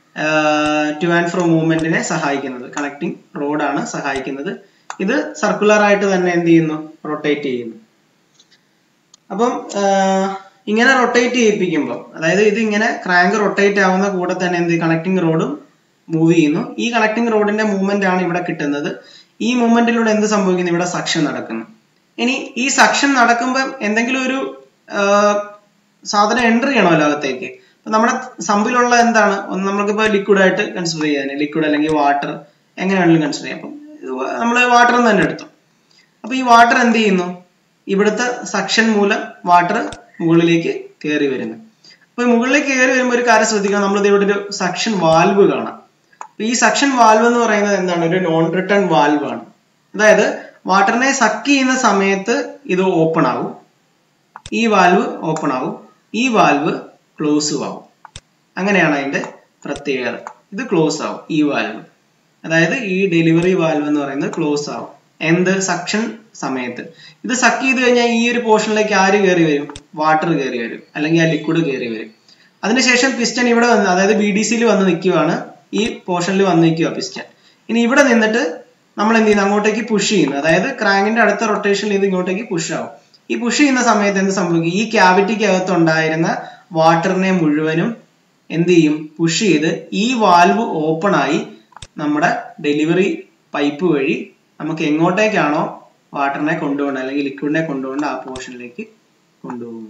ടു ആൻഡ് ഫ്രോ മൂവ്മെന്റിനെ സഹായിക്കുന്നത് കണക്ടിങ് റോഡാണ് സഹായിക്കുന്നത് ഇത് സർക്കുലർ ആയിട്ട് തന്നെ എന്ത് ചെയ്യുന്നു റൊട്ടേറ്റ് ചെയ്യുന്നു അപ്പം ആഹ്, ഇങ്ങനെ റൊട്ടേറ്റ് ചെയ്യിപ്പിക്കുമ്പോൾ അതായത് ഇത് ഇങ്ങനെ ക്രാങ്ക് റൊട്ടേറ്റ് ആവുന്ന കൂടെ തന്നെ എന്ത് കണക്ടിങ് റോഡും മൂവ് ചെയ്യുന്നു ഈ കണക്ടിങ് റോഡിന്റെ മൂവ്മെന്റ് ആണ് ഇവിടെ കിട്ടുന്നത് ഈ മൂവ്മെന്റിലൂടെ എന്ത് സംഭവിക്കുന്നു ഇവിടെ സക്ഷൻ നടക്കുന്നു ഇനി ഈ സക്ഷൻ നടക്കുമ്പോൾ എന്തെങ്കിലും ഒരു ആഹ്, സാധനം എൻ്റർ ചെയ്യണമല്ലോ അകത്തേക്ക് അപ്പൊ നമ്മുടെ സമ്പിലുള്ള എന്താണ് ഒന്ന് നമുക്കിപ്പോ ലിക്വിഡ് ആയിട്ട് കൺസിഡർ ചെയ്യാൻ ലിക്വിഡ് അല്ലെങ്കിൽ വാട്ടർ എങ്ങനെ വേണമെങ്കിലും കൺസിഡർ ചെയ്യാം അപ്പം നമ്മൾ വാട്ടർ തന്നെ എടുത്തു അപ്പൊ ഈ വാട്ടർ എന്ത് ചെയ്യുന്നു ഇവിടുത്തെ സക്ഷൻ മൂലം വാട്ടർ മുകളിലേക്ക് കയറി വരുന്നു അപ്പൊ ഈ മുകളിലേക്ക് കയറി വരുമ്പോൾ ഒരു കാര്യം ശ്രദ്ധിക്കണം നമ്മൾ ഇവിടെ ഒരു സക്ഷൻ വാൽവ് കാണാം അപ്പൊ ഈ സക്ഷൻ വാൽവ് എന്ന് പറയുന്നത് എന്താണ് ഒരു നോൺ റിട്ടേൺ വാൽവ് ആണ് അതായത് വാട്ടറിനെ സക്ക് ചെയ്യുന്ന സമയത്ത് ഇത് ഓപ്പൺ ആവും ഈ വാൽവ് ഓപ്പൺ ആവും ഈ വാൽവ് ക്ലോസും ആവും അങ്ങനെയാണ് അതിന്റെ പ്രത്യേകത ഇത് ക്ലോസ് ആവും ഈ വാൽവ് അതായത് ഈ ഡെലിവറി വാൽവ് എന്ന് പറയുന്നത് ക്ലോസ് ആവും എന്ത് സക്ഷൻ സമയത്ത് ഇത് സക്ക് ചെയ്ത് കഴിഞ്ഞാൽ ഈ ഒരു പോർഷനിലേക്ക് ആര് കയറി വരും വാട്ടർ കയറി വരും അല്ലെങ്കിൽ ആ ലിക്വിഡ് കയറി വരും അതിനുശേഷം പിസ്റ്റൺ ഇവിടെ വന്ന് അതായത് ബി ഡി സിയിൽ വന്ന് നിൽക്കുവാണ് ഈ പോർഷനിൽ വന്ന് നിൽക്കുക പിസ്റ്റൺ ഇനി ഇവിടെ നിന്നിട്ട് നമ്മൾ എന്ത് ചെയ്യുന്നു അങ്ങോട്ടേക്ക് പുഷ് ചെയ്യുന്നു അതായത് ക്രാങ്കിന്റെ അടുത്ത റൊട്ടേഷനിൽ ഇത് ഇങ്ങോട്ടേക്ക് പുഷ് ആവും ഈ പുഷ് ചെയ്യുന്ന സമയത്ത് എന്ത് സംഭവിക്കും ഈ ക്യാവിറ്റിക്ക് അകത്ത് ഉണ്ടായിരുന്ന വാട്ടറിനെ മുഴുവനും എന്ത് ചെയ്യും പുഷ് ചെയ്ത് ഈ വാൽവ് ഓപ്പൺ ആയി നമ്മുടെ ഡെലിവറി പൈപ്പ് വഴി നമുക്ക് എങ്ങോട്ടേക്കാണോ വാട്ടറിനെ കൊണ്ടുപോകേണ്ടത് അല്ലെങ്കിൽ ലിക്വിഡിനെ കൊണ്ടുപോകേണ്ട ആ പോർഷനിലേക്ക് കൊണ്ടുപോകും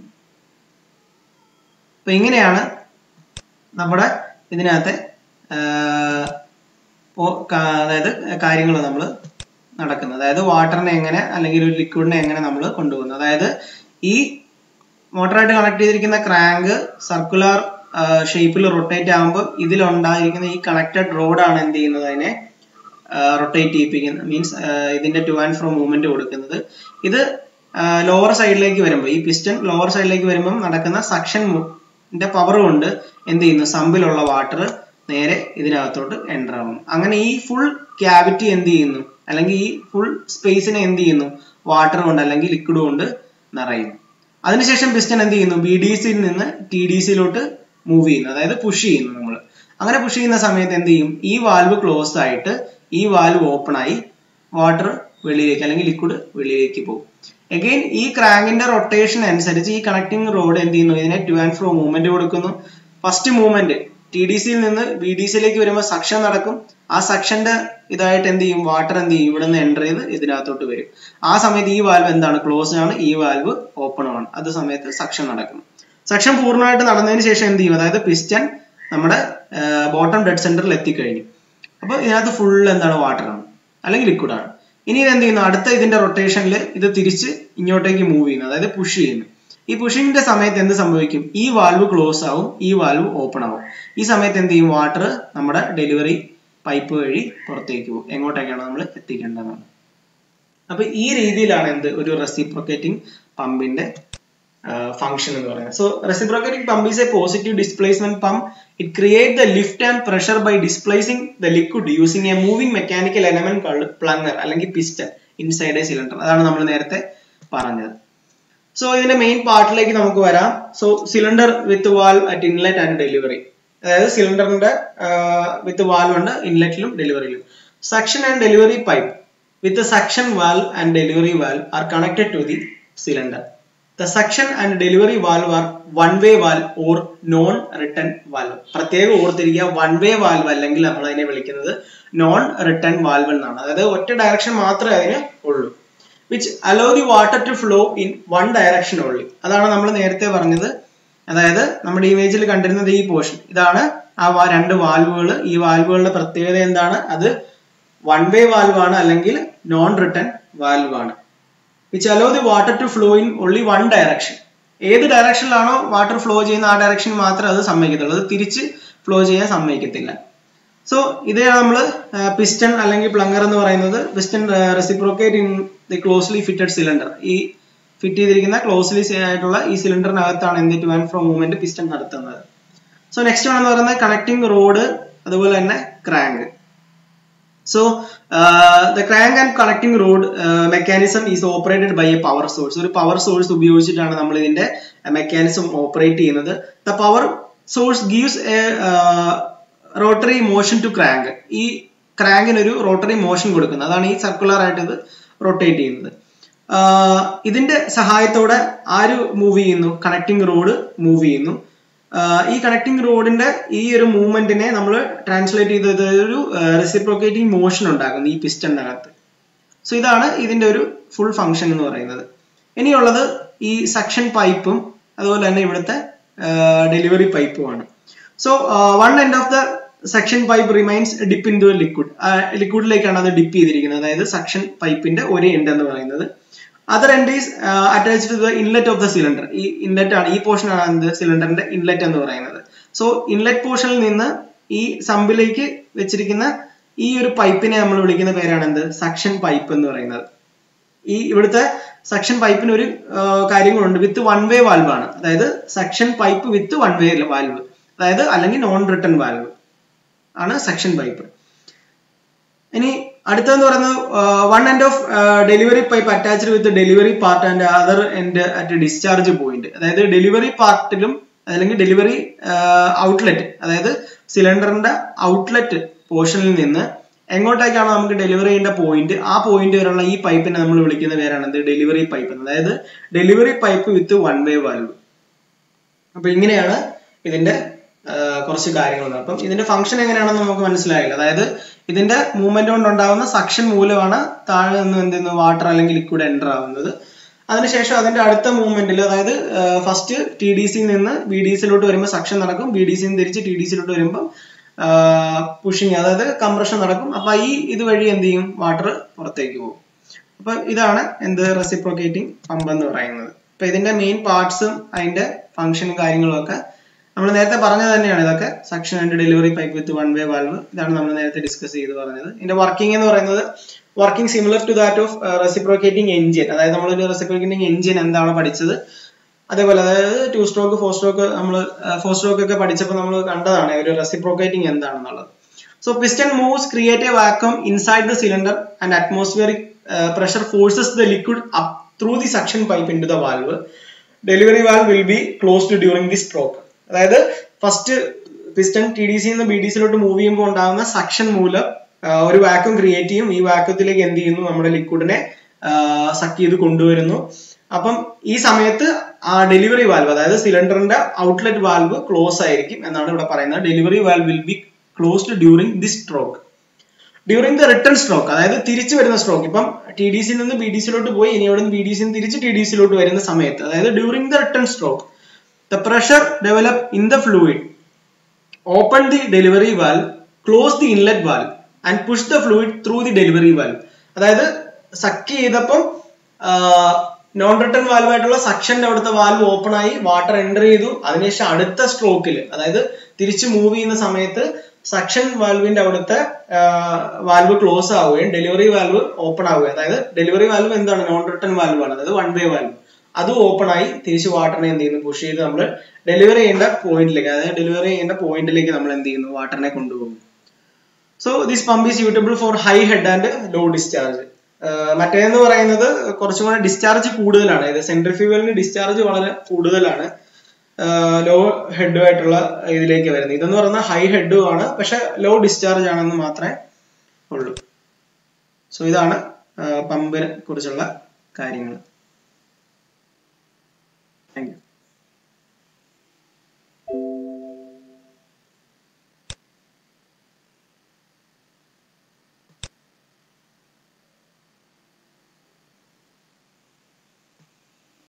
അപ്പൊ ഇങ്ങനെയാണ് നമ്മുടെ ഇതിനകത്തെ ആഹ്, ഓ- കാ- അതായത് കാര്യങ്ങൾ നമ്മൾ നടക്കുന്നത് അതായത് വാട്ടറിനെ എങ്ങനെ അല്ലെങ്കിൽ ഒരു ലിക്വിഡിനെ എങ്ങനെ നമ്മൾ കൊണ്ടുപോകുന്നത് അതായത് ഈ മോട്ടറായിട്ട് കണക്ട് ചെയ്തിരിക്കുന്ന ക്രാങ്ക് സർക്കുലർ ഷേപ്പിൽ റൊട്ടേറ്റ് ആകുമ്പോൾ ഇതിലുണ്ടായിരിക്കുന്ന ഈ കണക്റ്റഡ് റോഡാണ് എന്ത് ചെയ്യുന്നത് അതിനെ റൊട്ടേറ്റ് ചെയ്യിപ്പിക്കുന്നത് മീൻസ് ഇതിന്റെ ടു ആൻഡ് ഫ്രോ മൂവ്മെന്റ് കൊടുക്കുന്നത് ഇത് ലോവർ സൈഡിലേക്ക് വരുമ്പോൾ ഈ പിസ്റ്റൺ ലോവർ സൈഡിലേക്ക് വരുമ്പോൾ നടക്കുന്ന സക്ഷൻ ന്റെ പവർ കൊണ്ട് എന്ത് ചെയ്യുന്നു സമ്പിലുള്ള വാട്ടർ നേരെ ഇതിനകത്തോട്ട് എൻ്റർ ആവുന്നു അങ്ങനെ ഈ ഫുൾ ക്യാവിറ്റി എന്ത് ചെയ്യുന്നു അല്ലെങ്കിൽ ഈ ഫുൾ സ്പേസിനെ എന്ത് ചെയ്യുന്നു വാട്ടർ കൊണ്ട് അല്ലെങ്കിൽ ലിക്വിഡ് കൊണ്ട് നിറയുന്നു അതിനുശേഷം പിസ്റ്റൺ എന്ത് ചെയ്യുന്നു ബി ഡി സിയിൽ നിന്ന് ടി ഡി സിയിലോട്ട് മൂവ് ചെയ്യുന്നു അതായത് പുഷ് ചെയ്യുന്നു നമ്മൾ അങ്ങനെ പുഷ് ചെയ്യുന്ന സമയത്ത് എന്ത് ചെയ്യും ഈ വാൽവ് ക്ലോസ് ആയിട്ട് ഈ വാൽവ് ഓപ്പൺ ആയി വാട്ടർ വെളിയിലേക്ക് അല്ലെങ്കിൽ ലിക്വിഡ് വെളിയിലേക്ക് പോകും എഗെയിൻ ഈ ക്രാങ്കിന്റെ റൊട്ടേഷൻ അനുസരിച്ച് ഈ കണക്ടിങ് റോഡ് എന്ത് ചെയ്യുന്നു ഇതിനെ ടു ആൻഡ് ഫ്രോ മൂവ്മെന്റ് കൊടുക്കുന്നു ഫസ്റ്റ് മൂവ്മെന്റ് ടി ഡി സിയിൽ നിന്ന് ബി ഡി സിയിലേക്ക് വരുമ്പോൾ സക്ഷൻ നടക്കും ആ സക്ഷന്റെ ഇതായിട്ട് എന്ത് ചെയ്യും വാട്ടർ എന്ത് ചെയ്യും ഇവിടെ നിന്ന് എൻ്റർ ചെയ്ത് ഇതിനകത്തോട്ട് വരും ആ സമയത്ത് ഈ വാൽവ് എന്താണ് ക്ലോസ് ആണ് ഈ വാൽവ് ഓപ്പൺ ആണ് അത് സമയത്ത് സക്ഷൻ നടക്കും സക്ഷൻ പൂർണ്ണമായിട്ട് നടന്നതിന് ശേഷം എന്ത് ചെയ്യും അതായത് പിസ്റ്റൺ നമ്മുടെ ബോട്ടം ഡെഡ് സെന്ററിൽ എത്തിക്കഴിഞ്ഞു അപ്പോൾ ഇതിനകത്ത് ഫുൾ എന്താണ് വാട്ടർ ആണ് അല്ലെങ്കിൽ ലിക്വിഡ് ആണ് ഇനി ഇത് എന്ത് ചെയ്യുന്നു അടുത്ത ഇതിന്റെ റൊട്ടേഷനിൽ ഇത് തിരിച്ച് ഇങ്ങോട്ടേക്ക് മൂവ് ചെയ്യുന്നു അതായത് പുഷ് ചെയ്യുന്നു ഈ പുഷിങ്ങിന്റെ സമയത്ത് എന്ത് സംഭവിക്കും ഈ വാൽവ് ക്ലോസ് ആവും ഈ വാൽവ് ഓപ്പൺ ആവും ഈ സമയത്ത് എന്ത് ചെയ്യും വാട്ടർ നമ്മുടെ ഡെലിവറി പൈപ്പ് വഴി പുറത്തേക്ക് പോകും എങ്ങോട്ടേക്കാണ് നമ്മൾ എത്തിക്കേണ്ടത് അപ്പൊ ഈ രീതിയിലാണ് എന്ത് ഒരു റെസിപ്രോക്കേറ്റിംഗ് പമ്പിന്റെ ഫംഗ്ഷൻ എന്ന് പറയുന്നത് so reciprocating pump is a positive displacement pump it create the lift and pressure by displacing the liquid using a moving mechanical element plunger അല്ലെങ്കിൽ പിസ്റ്റൺ ഇൻസൈഡ് എ സിലിണ്ടർ അതാണ് നമ്മൾ നേരത്തെ പറഞ്ഞത് സോ ഇതിന്റെ main പാർട്ടിലേക്ക് നമുക്ക് വരാം so cylinder with valve at inlet and delivery അതായത് സിലിണ്ടറിന്റെ വിത്ത് വാൽവ് ഉണ്ട് ഇൻലെറ്റിലും ഡെലിവറിയിലും suction and delivery pipe with suction valve and delivery valve are connected to the cylinder the suction and delivery valve are one way valve or non return valve പ്രത്യേകം ഓർത്തിരിക്കുക one way valve അല്ലെങ്കിൽ നമ്മൾ അതിനെ വിളിക്കുന്നത് non return valve എന്നാണ് അതായത് ഒറ്റ direction മാത്രമേ അതിന് ഉള്ളൂ which allow the water to flow in one direction only അതാണ് നമ്മൾ നേരത്തെ പറഞ്ഞത് അതായത് നമ്മുടെ ഇമേജിൽ കണ്ടിരുന്നത് ഈ പോർഷൻ ഇതാണ് ആ രണ്ട് വാൽവുകൾ ഈ വാൽവുകളുടെ പ്രത്യേകത എന്താണ് അത് വൺ വേ വാൽവ് ആണ് അല്ലെങ്കിൽ നോൺ റിട്ടേൺ വാൽവ് ആണ് which allow the water to flow in only one direction ഏത് ഡയറക്ഷനിലാണോ വാട്ടർ ഫ്ലോ ചെയ്യുന്ന ആ ഡയറക്ഷൻ മാത്രമേ അത് സമ്മതിക്കത്തുള്ളൂ അത് തിരിച്ച് ഫ്ലോ ചെയ്യാൻ സമ്മതിക്കത്തില്ല സോ ഇതാണ് നമ്മൾ പിസ്റ്റൺ അല്ലെങ്കിൽ പ്ലങ്ങർ എന്ന് പറയുന്നത് piston reciprocate in the closely fitted cylinder ഈ ഫിറ്റ് ചെയ്തിരിക്കുന്ന ക്ലോസ്ലി ആയിട്ടുള്ള ഈ സിലിണ്ടറിനകത്താണ് എന്ത് to and fro movement piston നടത്തുന്നത് സോ നെക്സ്റ്റ് എന്ന് പറയുന്നത് കണക്ടിങ് റോഡ് അതുപോലെ തന്നെ crank so the crank and connecting rod mechanism is operated by a power source ഒരു പവർ സോഴ്സ് ഉപയോഗിച്ചിട്ടാണ് നമ്മൾ ഇതിന്റെ മെക്കാനിസം ഓപ്പറേറ്റ് ചെയ്യുന്നത് the power source gives a rotary motion to crank ഈ ക്രാങ്കിന് ഒരു റോട്ടറി മോഷൻ കൊടുക്കുന്നത് അതാണ് ഈ സർക്കുലർ ആയിട്ട് ഇത് റൊട്ടേറ്റ് ചെയ്യുന്നത് ഇതിന്റെ സഹായത്തോടെ ആര് മൂവ് ചെയ്യുന്നു കണക്ടിങ് റോഡ് മൂവ് ചെയ്യുന്നു ഈ കണക്ടിങ് റോഡിന്റെ ഈ ഒരു മൂവ്മെന്റിനെ നമ്മൾ ട്രാൻസ്ലേറ്റ് ചെയ്തത് ഒരു റെസിപ്രോക്കേറ്റിംഗ് മോഷൻ ഉണ്ടാക്കുന്നു ഈ പിസ്റ്റണിനകത്ത് സോ ഇതാണ് ഇതിന്റെ ഒരു ഫുൾ ഫംഗ്ഷൻ എന്ന് പറയുന്നത് ഇനിയുള്ളത് ഈ സക്ഷൻ പൈപ്പും അതുപോലെ തന്നെ ഇവിടുത്തെ ഡെലിവറി പൈപ്പുമാണ് so one end of the section pipe remains dip into liquid ലിക്വിഡിലേക്കാണ് അത് ഡിപ്പ് ചെയ്തിരിക്കുന്നത് അതായത് സക്ഷൻ പൈപ്പിന്റെ ഒരു എൻഡ് എന്ന് പറയുന്നത് other end is attached to the inlet of the cylinder ഈ ഇൻലെറ്റ് ആണ് ഈ പോർഷൻ ആണ് എന്ത് സിലിണ്ടറിന്റെ ഇൻലെറ്റ് എന്ന് പറയുന്നത് സോ ഇൻലെറ്റ് പോർഷനിൽ നിന്ന് ഈ സമ്പിലേക്ക് വെച്ചിരിക്കുന്ന ഈ ഒരു പൈപ്പിനെ നമ്മൾ വിളിക്കുന്ന പേരാണ് എന്ത് സക്ഷൻ പൈപ്പ് എന്ന് പറയുന്നത് ഈ ഇവിടുത്തെ സക്ഷൻ പൈപ്പിന് ഒരു കാര്യങ്ങളുണ്ട് വിത്ത് വൺ വേ വാൽവ് ആണ് അതായത് suction pipe with one way valve അതായത് അല്ലെങ്കിൽ നോൺ റിട്ടേൺ വാൽവ് ആണ് സെക്ഷൻ പൈപ്പ് ഇനി അടുത്തെന്ന് പറയുന്നത് one end of delivery pipe attached with delivery part and other end at discharge point അതായത് ഡെലിവറി പാർട്ടിലും അല്ലെങ്കിൽ ഡെലിവറി ഔട്ട്ലെറ്റ് അതായത് സിലിണ്ടറിന്റെ ഔട്ട്ലെറ്റ് പോർഷനിൽ നിന്ന് എങ്ങോട്ടേക്കാണോ നമുക്ക് ഡെലിവറി ചെയ്യേണ്ട പോയിന്റ് ആ പോയിന്റ് വരെയുള്ള ഈ പൈപ്പിനെ നമ്മൾ വിളിക്കുന്ന പേരാണ് എന്ത് ഡെലിവറി പൈപ്പ് അതായത് delivery pipe with one way valve അപ്പൊ ഇങ്ങനെയാണ് ഇതിന്റെ കുറച്ച് കാര്യങ്ങൾ അപ്പം ഇതിന്റെ ഫംഗ്ഷൻ എങ്ങനെയാണെന്ന് നമുക്ക് മനസ്സിലായില്ല അതായത് ഇതിന്റെ മൂവ്മെന്റ് കൊണ്ട് ഉണ്ടാകുന്ന സക്ഷൻ മൂലമാണ് താഴെ നിന്ന് എന്ത് ചെയ്യുന്നു വാട്ടർ അല്ലെങ്കിൽ ലിക്വിഡ് എൻ്റർ ആവുന്നത് അതിനുശേഷം അതിന്റെ അടുത്ത മൂവ്മെന്റിൽ അതായത് ഫസ്റ്റ് ടി ഡി സിയിൽ നിന്ന് ബി ഡി സിയിലോട്ട് വരുമ്പോൾ സക്ഷൻ നടക്കും ബി ഡി സിയിൽ തിരിച്ച് ടി ഡി സിയിലോട്ട് വരുമ്പോൾ പുഷിങ് അതായത് കംപ്രഷൻ നടക്കും അപ്പൊ ഈ ഇതുവഴി എന്ത് ചെയ്യും വാട്ടർ പുറത്തേക്ക് പോകും അപ്പൊ ഇതാണ് എന്ത് റെസിപ്രോക്കേറ്റിംഗ് പമ്പ് എന്ന് പറയുന്നത് അപ്പൊ ഇതിന്റെ മെയിൻ പാർട്സും അതിന്റെ ഫംഗ്ഷനും കാര്യങ്ങളും ഒക്കെ നമ്മൾ നേരത്തെ പറഞ്ഞത് തന്നെയാണ് ഇതൊക്കെ suction and delivery pipe with one way valve ഇതാണ് നമ്മൾ നേരത്തെ ഡിസ്കസ് ചെയ്ത് പറഞ്ഞത് ഇതിന്റെ വർക്കിംഗ് എന്ന് പറയുന്നത് working similar to that of reciprocating engine അതായത് നമ്മളൊരു റെസിപ്രോക്കേറ്റിംഗ് എഞ്ചിൻ എന്താണ് പഠിച്ചത് അതേപോലെ അതായത് ടു സ്ട്രോക്ക് ഫോർ സ്ട്രോക്ക് നമ്മൾ ഫോർ സ്ട്രോക്ക് ഒക്കെ പഠിച്ചപ്പോൾ നമ്മൾ കണ്ടതാണ് ഒരു റെസിപ്രോക്കേറ്റിംഗ് എന്താണെന്നുള്ളത് so piston moves create a vacuum inside the cylinder and atmospheric pressure forces the liquid up through the suction pipe in to the valve delivery valve will be closed during the stroke അതായത് first piston T D സിന്ന് B D സിയിലോട്ട് move ചെയ്യുമ്പോൾ ഉണ്ടാകുന്ന suction മൂലം ഒരു vacuum create ചെയ്യും ഈ വാക്വത്തിലേക്ക് എന്ത് ചെയ്യുന്നു നമ്മുടെ ലിക്വിഡിനെ സക്ക് ചെയ്ത് കൊണ്ടുവരുന്നു അപ്പം ഈ സമയത്ത് ആ ഡെലിവറി വാൽവ് അതായത് സിലിണ്ടറിന്റെ ഔട്ട്ലെറ്റ് വാൽവ് ക്ലോസ് ആയിരിക്കും എന്നാണ് ഇവിടെ പറയുന്നത് delivery valve will be closed during the stroke during the return stroke അതായത് തിരിച്ചു വരുന്ന സ്ട്രോക്ക് ഇപ്പം ടി ഡി സിയിൽ നിന്ന് ബി ഡി സിയിലോട്ട് പോയി ഇനി അവിടെ നിന്ന് ബി ഡി സിയിൽ നിന്ന് തിരിച്ച് ടി ഡി സിയിലോട്ട് വരുന്ന സമയത്ത് അതായത് during the return stroke the pressure develop in the fluid open the delivery valve close the inlet valve and push the fluid through the delivery valve അതായത് സക്ക് ചെയ്തപ്പം non return valve ആയിട്ടുള്ള സക്ഷന്റെ അവിടുത്തെ valve open ആയി water enter ചെയ്തു അതിനുശേഷം അടുത്ത സ്ട്രോക്കിൽ അതായത് തിരിച്ച് മൂവ് ചെയ്യുന്ന സമയത്ത് സക്ഷൻ വാൽവിന്റെ അവിടുത്തെ വാൽവ് ക്ലോസ് ആവുകയും ഡെലിവറി വാൽവ് ഓപ്പൺ ആവുകയും അതായത് ഡെലിവറി വാൽവ് എന്താണ് നോൺ റിട്ടേൺ വാൽവ് ആണ് അതായത് വൺ വേ വാൽവ് അത് ഓപ്പൺ ആയി തിരിച്ച് വാട്ടറിനെ എന്ത് ചെയ്യുന്നു പുഷ് ചെയ്ത് നമ്മൾ ഡെലിവറി ചെയ്യേണ്ട പോയിന്റിലേക്ക് അതായത് ഡെലിവറി ചെയ്യേണ്ട പോയിന്റിലേക്ക് നമ്മൾ എന്ത് ചെയ്യുന്നു വാട്ടറിനെ കൊണ്ടുപോകും so this pump is suitable for high head and low discharge മറ്റേന്ന് പറയുന്നത് കുറച്ചും കൂടെ ഡിസ്ചാർജ് കൂടുതലാണ് ഇത് സെൻട്രിഫ്യൂവലിന് ഡിസ്ചാർജ് വളരെ കൂടുതലാണ് ലോ ഹെഡുമായിട്ടുള്ള ഇതിലേക്ക് വരുന്നത് ഇതെന്ന് പറയുന്നത് ഹൈ ഹെഡും ആണ് പക്ഷെ ലോ ഡിസ്ചാർജ് ആണെന്ന് മാത്രമേ ഉള്ളൂ സോ ഇതാണ് പമ്പിനെ കുറിച്ചുള്ള കാര്യങ്ങൾ താങ്ക് യു